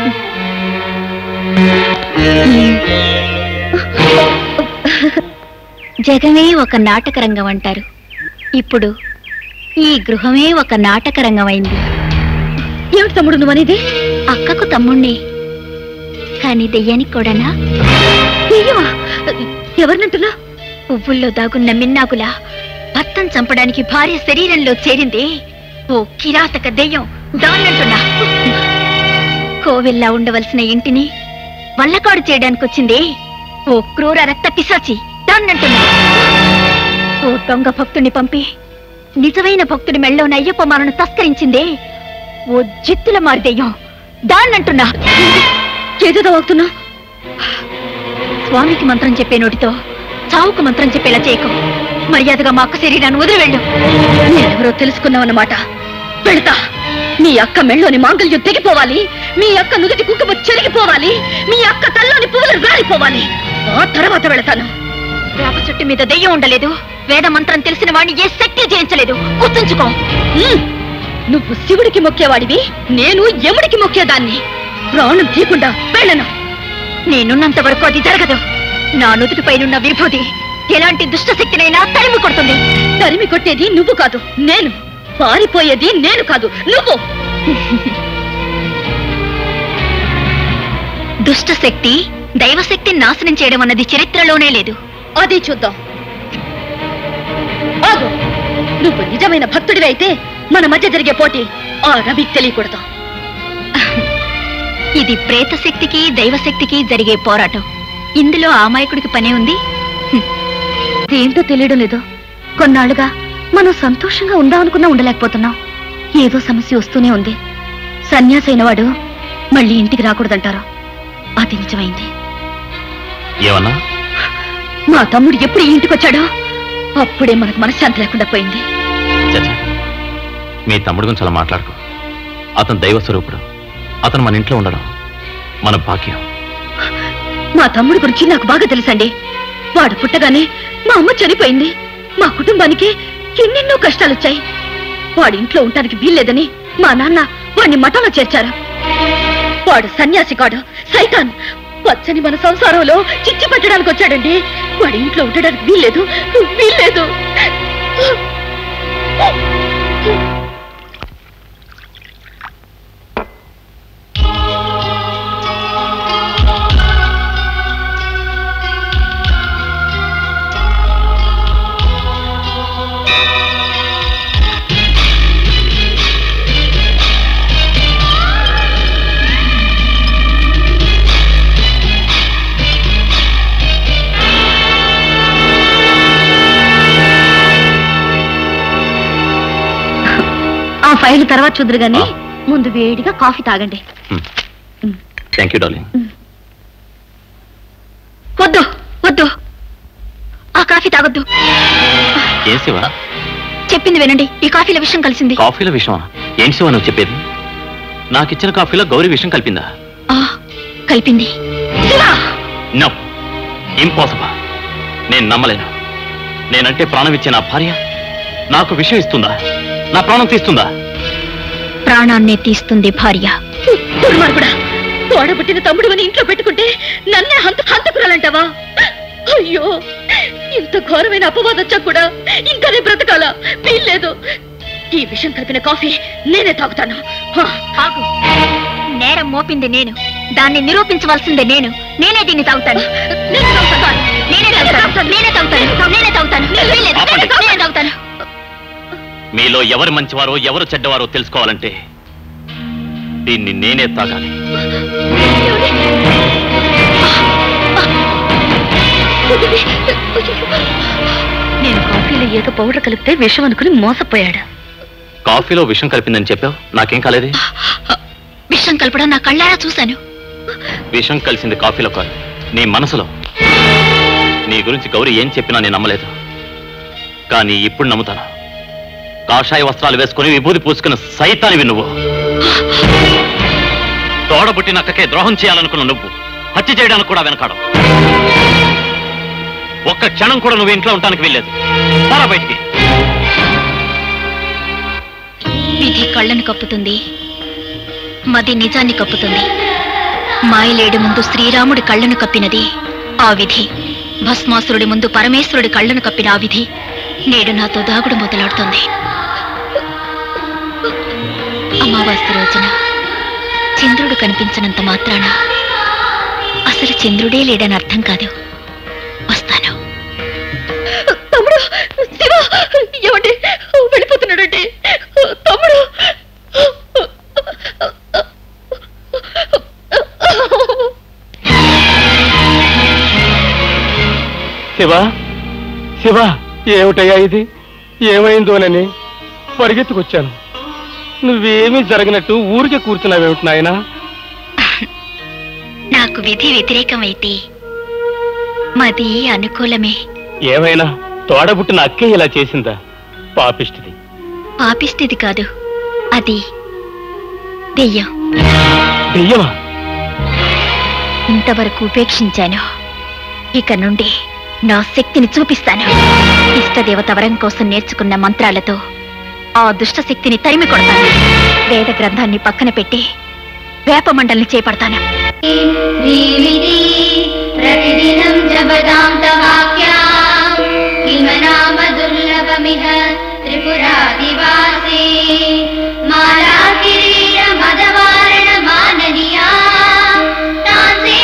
S14: జగమే ఒక నాటక రంగం అంటారు ఇప్పుడు ఈ గృహమే ఒక నాటక రంగమైంది
S3: ఏమిటి తమ్ముడు నువ్వనేది
S14: అక్కకు తమ్ముణ్ణి కానీ దెయ్యానికి కూడానా
S3: దెయ్యమా ఎవరినంటున్నా
S14: పువ్వుల్లో దాగున్న మిన్నాగులా భర్తను చంపడానికి భార్య శరీరంలో చేరింది ఓ కిరాతక దెయ్యం దాన్నంటున్నా కోవెల్లా ఉండవలసిన ఇంటిని వల్లకాడు చేయడానికి వచ్చింది ఓ క్రూర రక్త పిశాచి దాన్నంటున్నా ఓ దొంగ భక్తుని పంపి నిజమైన భక్తుడి మెళ్ళోని అయ్యప్ప మాలను తస్కరించిందే ఓ జిత్తుల మారి దెయ్యం దాన్నంటున్నా
S3: ఏదో వాగుతున్నా
S14: స్వామికి మంత్రం చెప్పే నోటితో చావుకు మంత్రం చెప్పేలా చేయకు మర్యాదగా మా అక్క శరీరాన్ని వదిలి వెళ్ళు
S3: నేనెవరో తెలుసుకున్నావన్నమాట వెళ్తా మీ అక్క మెళ్ళోని మాంగళ్యం తెగిపోవాలి మీ అక్క నుదుటి కుంకుమ చెరిగిపోవాలి మీ అక్క తల్లోని పువ్వులు రాలిపోవాలి ఆ తర్వాత వెళతాను
S14: వేప చెట్టు మీద దెయ్యం ఉండలేదు వేద మంత్రం తెలిసిన వాడిని ఏ శక్తి జయించలేదు గుర్తుంచుకో
S3: ఉమ్, నువ్వు శివుడికి మొక్కేవాడివి నేను యముడికి మొక్కేదాన్ని ప్రాణం తీయకుండా వెళ్ళను
S14: నేనున్నంత వరకు అది జరగదు నా నుదుటిపైనున్న విభూతి ఎలాంటి దుష్ట శక్తినైనా తరిమి కొడుతుంది
S3: తరిమి కొట్టేది నువ్వు కాదు నేను పారిపోయేది నేను కాదు నువ్వు
S14: దుష్ట శక్తి దైవశక్తిని నాశనం చేయడం అన్నది చరిత్రలోనే లేదు
S3: అది చూద్దాం ఆగు నువ్వు నిజమైన భక్తుడివి అయితే మన మధ్య జరిగే పోటీ ఆ రవికి తెలియకూడదు
S14: ఇది ప్రేత శక్తికి దైవశక్తికి జరిగే పోరాటం ఇందులో ఆమాయకుడికి పనే ఉంది
S3: ఏంటో తెలియడం లేదు కొన్నాళ్ళుగా మనం సంతోషంగా ఉందామనుకున్నా ఉండలేకపోతున్నాం ఏదో సమస్య వస్తూనే ఉంది సన్యాసి అయిన వాడు మళ్ళీ ఇంటికి రాకూడదంటారు అది నిజమైంది
S1: ఏమన్నా
S3: మా తమ్ముడు ఎప్పుడు ఈ ఇంటికి వచ్చాడో అప్పుడే మనకు మనశ్శాంతి లేకుండా పోయింది
S1: చచ్చా మీ తమ్ముడు గురించి అలా మాట్లాడుకో అతను దైవ స్వరూపుడు అతను మన ఇంట్లో ఉండడం మన భాగ్యం
S3: మా తమ్ముడి గురించి నాకు బాగా తెలుసండి వాడు పుట్టగానే మా అమ్మ చనిపోయింది మా కుటుంబానికి ఎన్నెన్నో కష్టాలొచ్చాయి వాడి ఇంట్లో ఉండటానికి వీల్లేదని మా నాన్న వాడిని మఠంలో చేర్చారు వాడు సన్యాసి కాడు సైతాన్ పచ్చని మన సంసారంలో చిచ్చి పెట్టడానికి వచ్చాడండి వాడి ఇంట్లో ఉండడానికి వీల్లేదు వీల్లేదు ఆ ఫైల్ తర్వాత చూద్దరు గాని ముందు వేడిగా కాఫీ తాగండి
S1: థ్యాంక్ యూ డార్లింగ్
S14: వద్దు వద్దు ఆ కాఫీ తాగొద్దు
S1: ఏం శివ
S14: చెప్పింది వినండి ఈ కాఫీలో విషయం కలిసింది
S1: కాఫీల విషయమా ఏంటి శివ నువ్వు చెప్పేది నాకిచ్చిన కాఫీలో గౌరీ విషయం కలిపిందా
S14: ఆ కలిపింది
S1: నో ఇంపాసిబుల్ నేను నమ్మలేను నేనంటే ప్రాణం ఇచ్చే నా భార్య నాకు విషయం ఇస్తుందా నా ప్రాణం తీస్తుందా
S14: ప్రాణాన్నే తీస్తుంది భార్య
S3: దుర్మార్గుడా తోడబుట్టిన తమ్ముడు అని ఇంట్లో పెట్టుకుంటే నన్నే హంత హంతకురాలంటావా అయ్యో ఇంత ఘోరమైన అపవాదం వచ్చా కూడా ఇంకానే బ్రతకాలా వీల్లేదు ఈ విషయం కలిపిన కాఫీ నేనే తాగుతాను హా.
S14: ఆగు నేరం మోపింది నేను దాన్ని నిరూపించవలసిందే నేను నేనే దీన్ని తాగుతాను నేనే తాగుతాను నేనే తాగుతాను నేనే తాగుతాను నేనే తాగుతాను వీల్లేదు.
S1: ఆపండి.
S14: నేనే తాగుతాను
S1: మీలో ఎవరు మంచివారో ఎవరు చెడ్డవారో తెలుసుకోవాలంటే దీన్ని నేనే తాగాలి
S3: నేను కాఫీలో ఏదో పౌడర్ కలిపితే విషం అనుకుని మోసపోయాడు
S1: కాఫీలో విషం కలిపిందని చెప్పావు నాకేం కాలేదే
S14: విషం కలపడం నా కళ్ళారా చూశాను
S1: విషం కలిసింది కాఫీలో కాదు నీ మనసులో నీ గురించి గౌరీ ఏం చెప్పినా నేను నమ్మలేదు కానీ ఇప్పుడు నమ్ముతాను కాషాయ వస్త్రాలు వేసుకుని విభూతి పూసుకున్న సైతానివి నువ్వు తోడబుట్టిన అక్కకే ద్రోహం చేయాలనుకున్న నువ్వు హత్య చేయడానికి కూడా వెనకాడం ఒక్క క్షణం కూడా నువ్వు ఇంట్లో ఉండడానికి వెళ్ళలేదు పోరా బయటికి
S14: విధి కళ్ళను కప్పుతుంది మది నిజాన్ని కప్పుతుంది మాయలేడు ముందు శ్రీరాముడి కళ్ళను కప్పినది ఆ విధి భస్మాసురుడి ముందు పరమేశ్వరుడి కళ్ళను కప్పిన ఆ విధి నేడు నాతో దాగుడు మొదలాడుతుంది అమావాస్య రోజున చంద్రుడు కనిపించనంత మాత్రాన అసలు చంద్రుడే లేడని అర్థం కాదు వస్తాను
S3: తమ్ముడు శివ ఏమండి వెళ్ళిపోతున్నాడండి తమ్ముడు
S7: శివ శివ ఏమిటయ్యా ఇది ఏమైందోనని పరిగెత్తుకొచ్చాను నువ్వేమీ జరగనట్టు ఊరికే కూర్చున్నావేమిటి నాయనా
S14: నాకు విధి వ్యతిరేకమైతే మది అనుకూలమే
S7: ఏమైనా తోడబుట్టిన అక్కే ఇలా చేసిందా పాపిష్టిది
S14: పాపిస్తుంది కాదు అది దెయ్యం
S7: దెయ్యమా
S14: ఇంతవరకు ఉపేక్షించాను ఇక నుండి నా శక్తిని చూపిస్తాను ఇష్టదేవత వరం కోసం నేర్చుకున్న మంత్రాలతో ఆ దుష్ట శక్తిని తరిమి కొడతాను వేద గ్రంథాన్ని పక్కన పెట్టి వేపమండలిని చేపడతాను
S13: प्रतिदिनं जपदान्तवाक्याम् किम नाम दुर्लभमिह त्रिपुरादिवासे माला किरीट मदवारण माननीया तान्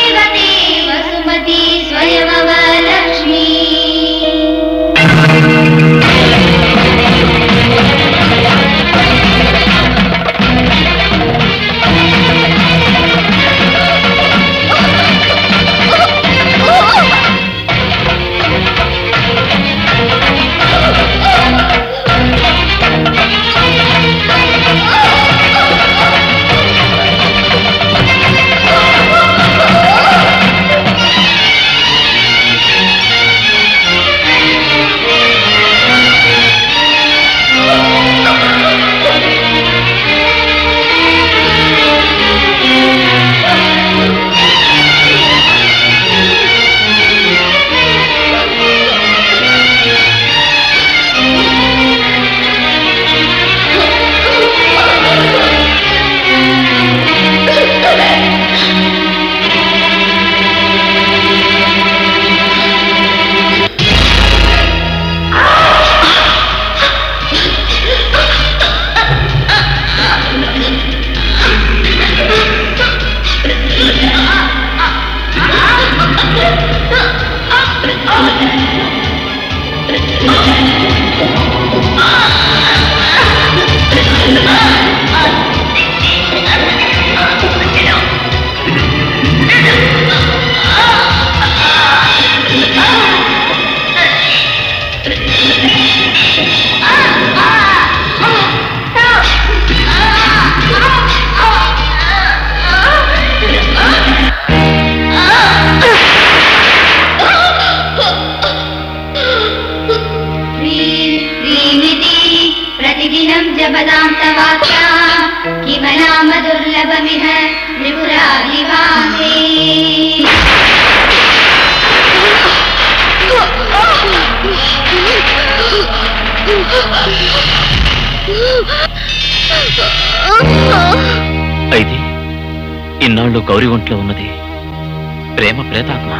S1: ఇన్నాళ్ళు గౌరీ ఒంట్లో ఉన్నది ప్రేమ ప్రేతాత్మ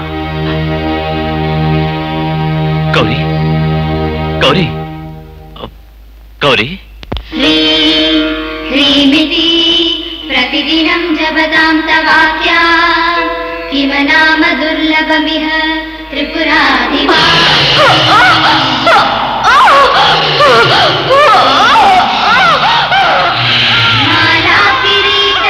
S1: గౌరీ గౌరీ గౌరీ
S13: ह्रीमिति प्रतिदिनं जपतां तवाक्या किम नाम दुर्लभमिह त्रिपुरादिवा माला किरीट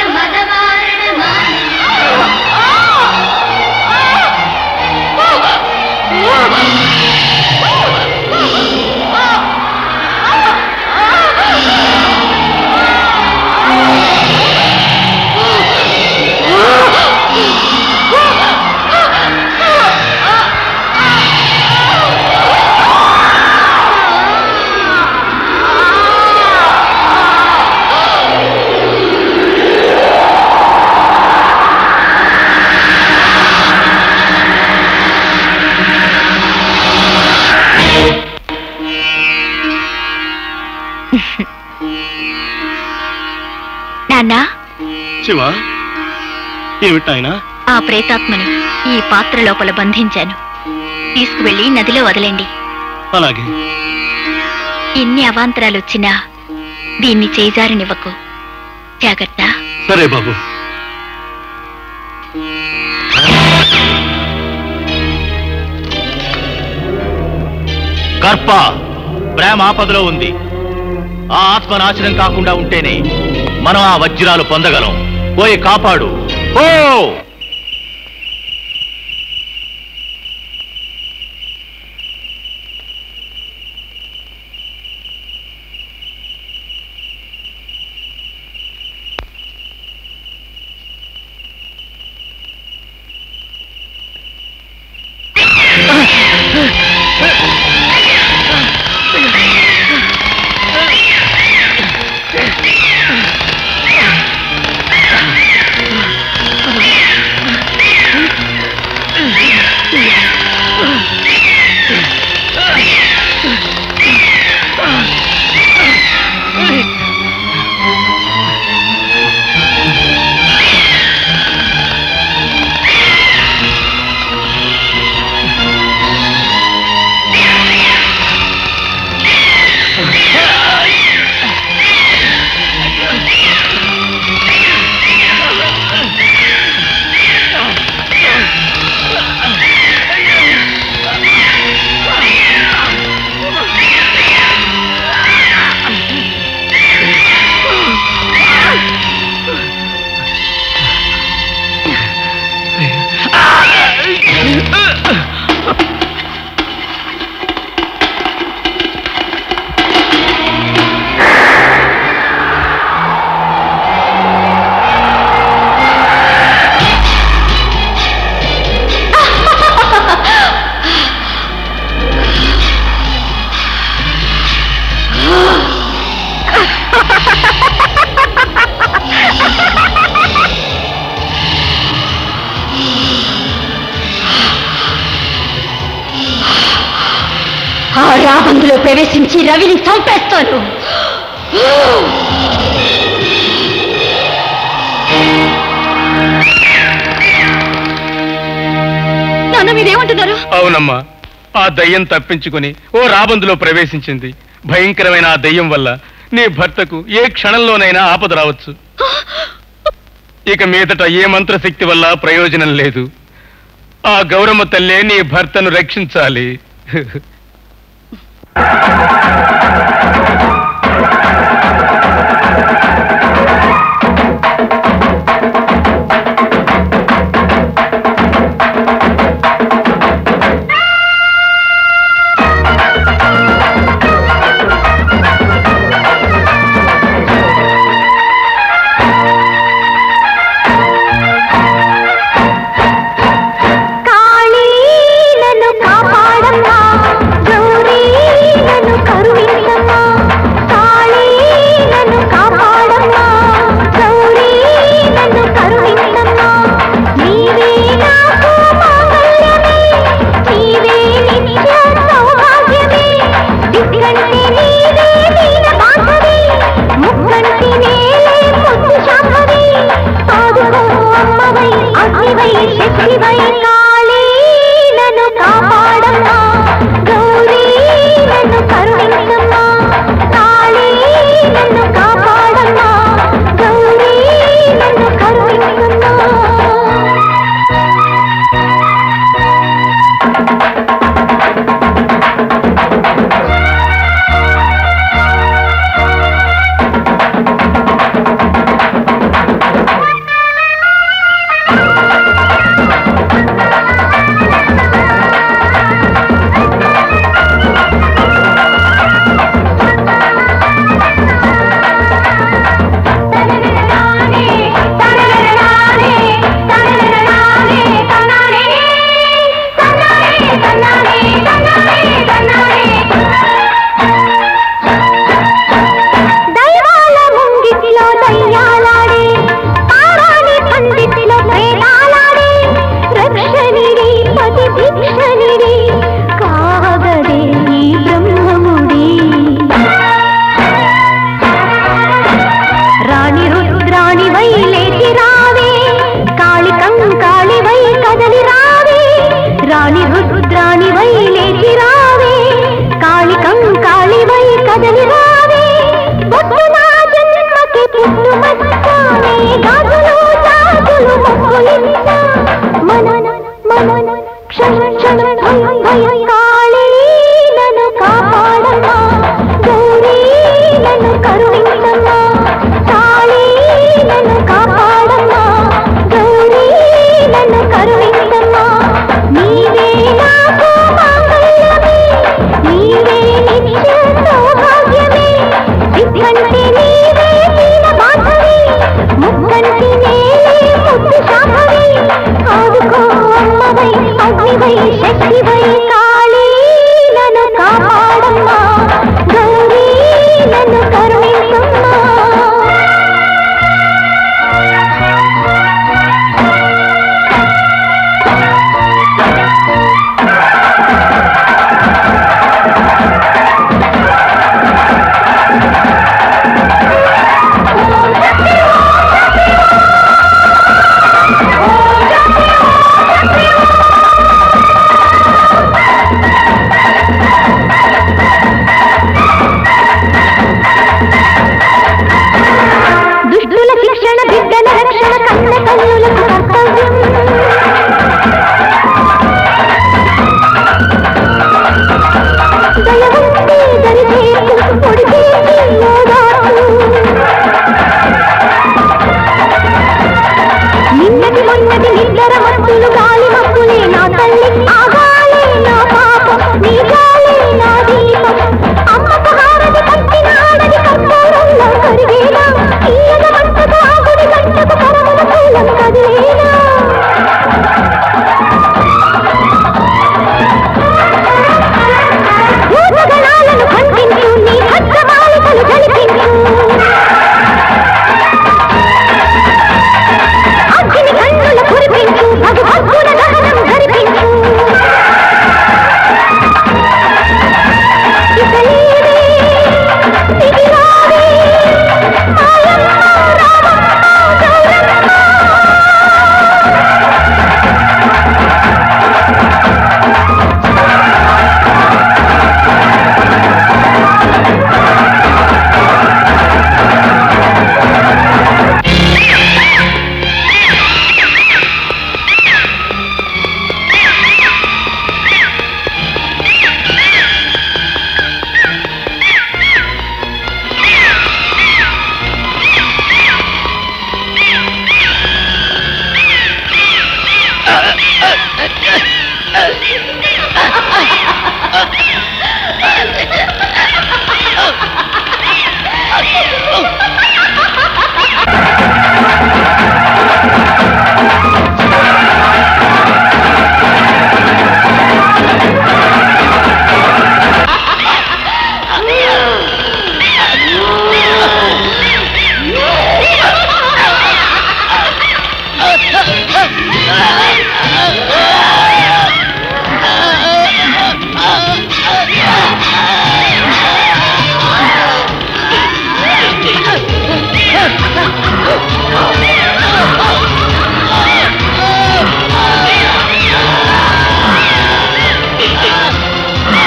S14: నాన్న
S2: శివ ఏమిటాయనా
S14: ఆ ప్రేతాత్మని ఈ పాత్ర లోపల బంధించాను తీసుకువెళ్ళి నదిలో వదలండి
S2: అలాగే
S14: ఎన్ని అవాంతరాలు వచ్చినా దీన్ని చేజారనివ్వకు జాగ్రత్త
S2: సరే బాబు
S11: కర్ప ప్రేమ ఆపదలో ఉంది ఆ ఆత్మ నాశనం కాకుండా ఉంటేనే మనం ఆ వజ్రాలు పొందగలం పోయి కాపాడు ఓ
S14: ఆ రాబందులో ప్రవేశించి రవిని చంపేస్తాను
S3: నాన్న మీరేమంటున్నారు
S7: అవునమ్మా ఆ దయ్యం తప్పించుకుని ఓ రాబందులో ప్రవేశించింది భయంకరమైన ఆ దయ్యం వల్ల నీ భర్తకు ఏ క్షణంలోనైనా ఆపద రావచ్చు ఇక మీదట ఏ మంత్రశక్తి వల్ల ప్రయోజనం లేదు ఆ గౌరమ్మ తల్లే నీ భర్తను రక్షించాలి
S13: కాళీ నన్ను కాపాడమ్మా గౌరీ నన్ను కరుణించమ్మా కాళీ నన్ను కాపాడమ్మా గౌరీ నన్ను కరుణించమ్మా కాళీ నన్ను కాపాడమ్మా గౌరీ నన్ను కరుణించమ్మా దైవాల ముంగిటిలో దయ్యాలాడే పారాని పండితిలో ప్రేతాలాడే రక్షణిడి పతి భిక్షణిడి కాగదే ఈ బ్రహ్మముడి రాణి రుద్రాణి వై లేచి రావే కాళికం కాళి వై కదలి రావే రాణి రుద్రాణి వై లేచి రావే కాళికం కాళి వై కదలి రావే బొట్టు నా జన్మకి పుట్టు మచ్చానే గాజులు జాజులు మొక్కులిచ్చా మన మన క్షణ క్షణ భయం భయం కాళీ నన్ను కాపాడమ్మా గౌరీ నన్ను కరుణించమ్మా కాళీ నన్ను కాపాడమ్మా గౌరీ నన్ను కరుణించమ్మా నీవే నాకు మాంగళ్యమే నీవే నిత్య సౌభాగ్యమే దిక్కంటి నీవే దీన బాధవి ముక్కంటి నేలే ముద్దు శాఖవి ఆదుకో అమ్మవై అగ్నివై శక్తివై కాళీ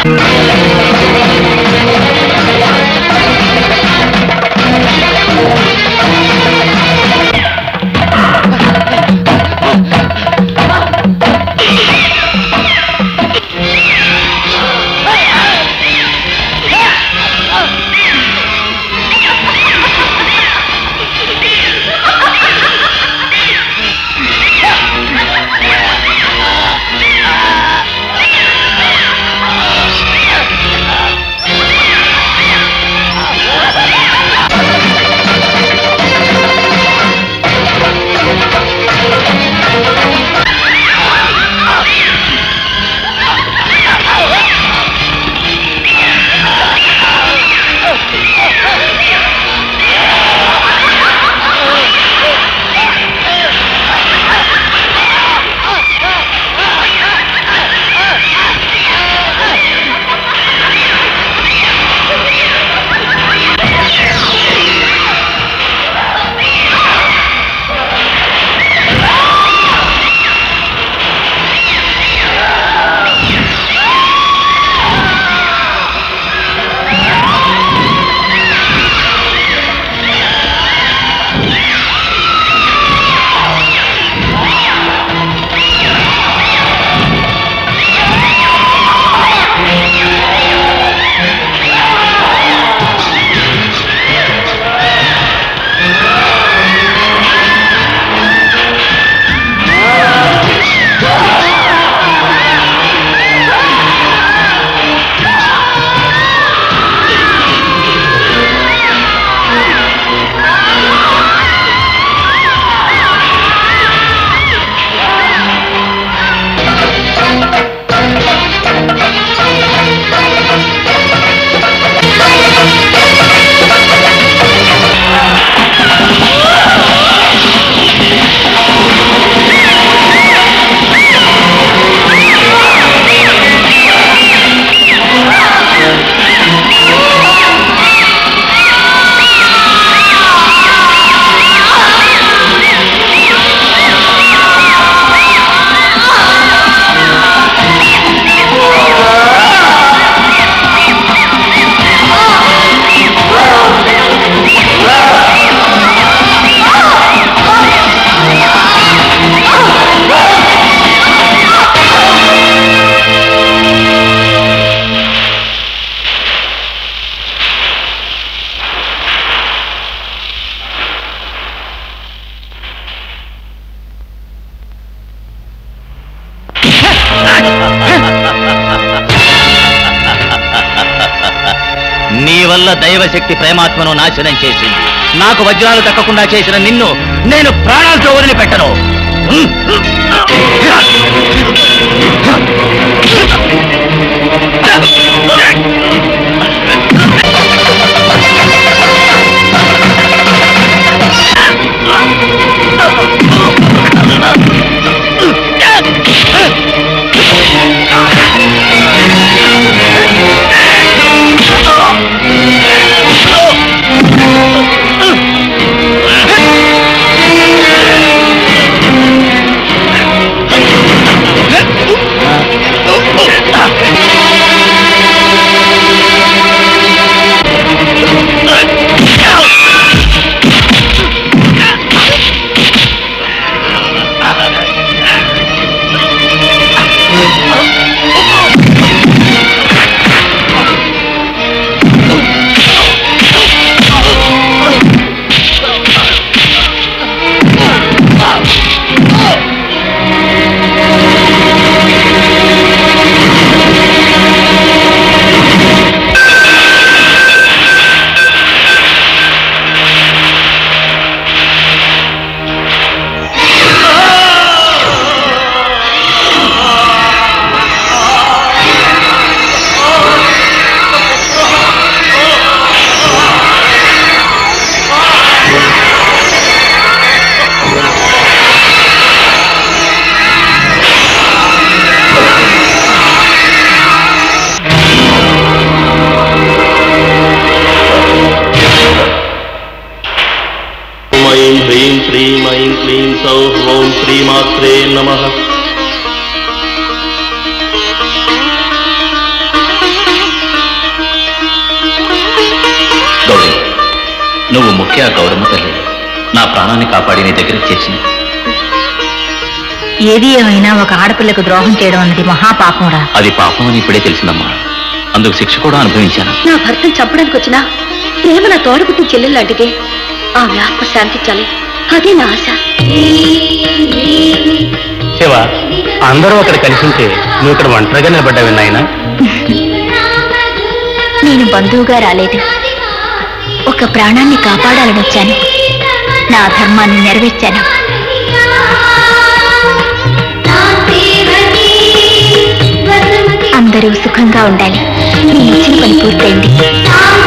S11: నీ వల్ల దైవశక్తి ప్రేమాత్మను నాశనం చేసింది నాకు వజ్రాలు దక్కకుండా చేసిన నిన్ను నేను ప్రాణాలతో వదిలిపెట్టను
S13: Huh?
S1: నువ్వు ముఖ్య గౌరమ్మ తల్లి నా ప్రాణాన్ని కాపాడి నీ దగ్గరికి చేర్చింది
S16: ఏది ఏమైనా ఒక ఆడపిల్లకు ద్రోహం చేయడం అన్నది మహాపాపంరా
S1: అది పాపం అని ఇప్పుడే తెలిసిందమ్మా అందుకు శిక్ష కూడా అనుభవించాను
S3: నా భర్తను చంపడానికి వచ్చిన ప్రేమ నా తోడబుట్టిన చెల్లెలు లాంటిది ఆమె ఆత్మ శాంతించాలి అదే నా ఆశ
S7: శివ అందరూ అక్కడ కలిసి ఉంటే నువ్వు ఇక్కడ ఒంటరిగా నిలబడ్డావు నాయన
S14: నేను బంధువుగా రాలేదు ఒక ప్రాణాన్ని కాపాడాలని వచ్చాను నా ధర్మాన్ని నెరవేర్చాను అందరూ సుఖంగా ఉండాలి నేను ఇచ్చిన పని పూర్తయింది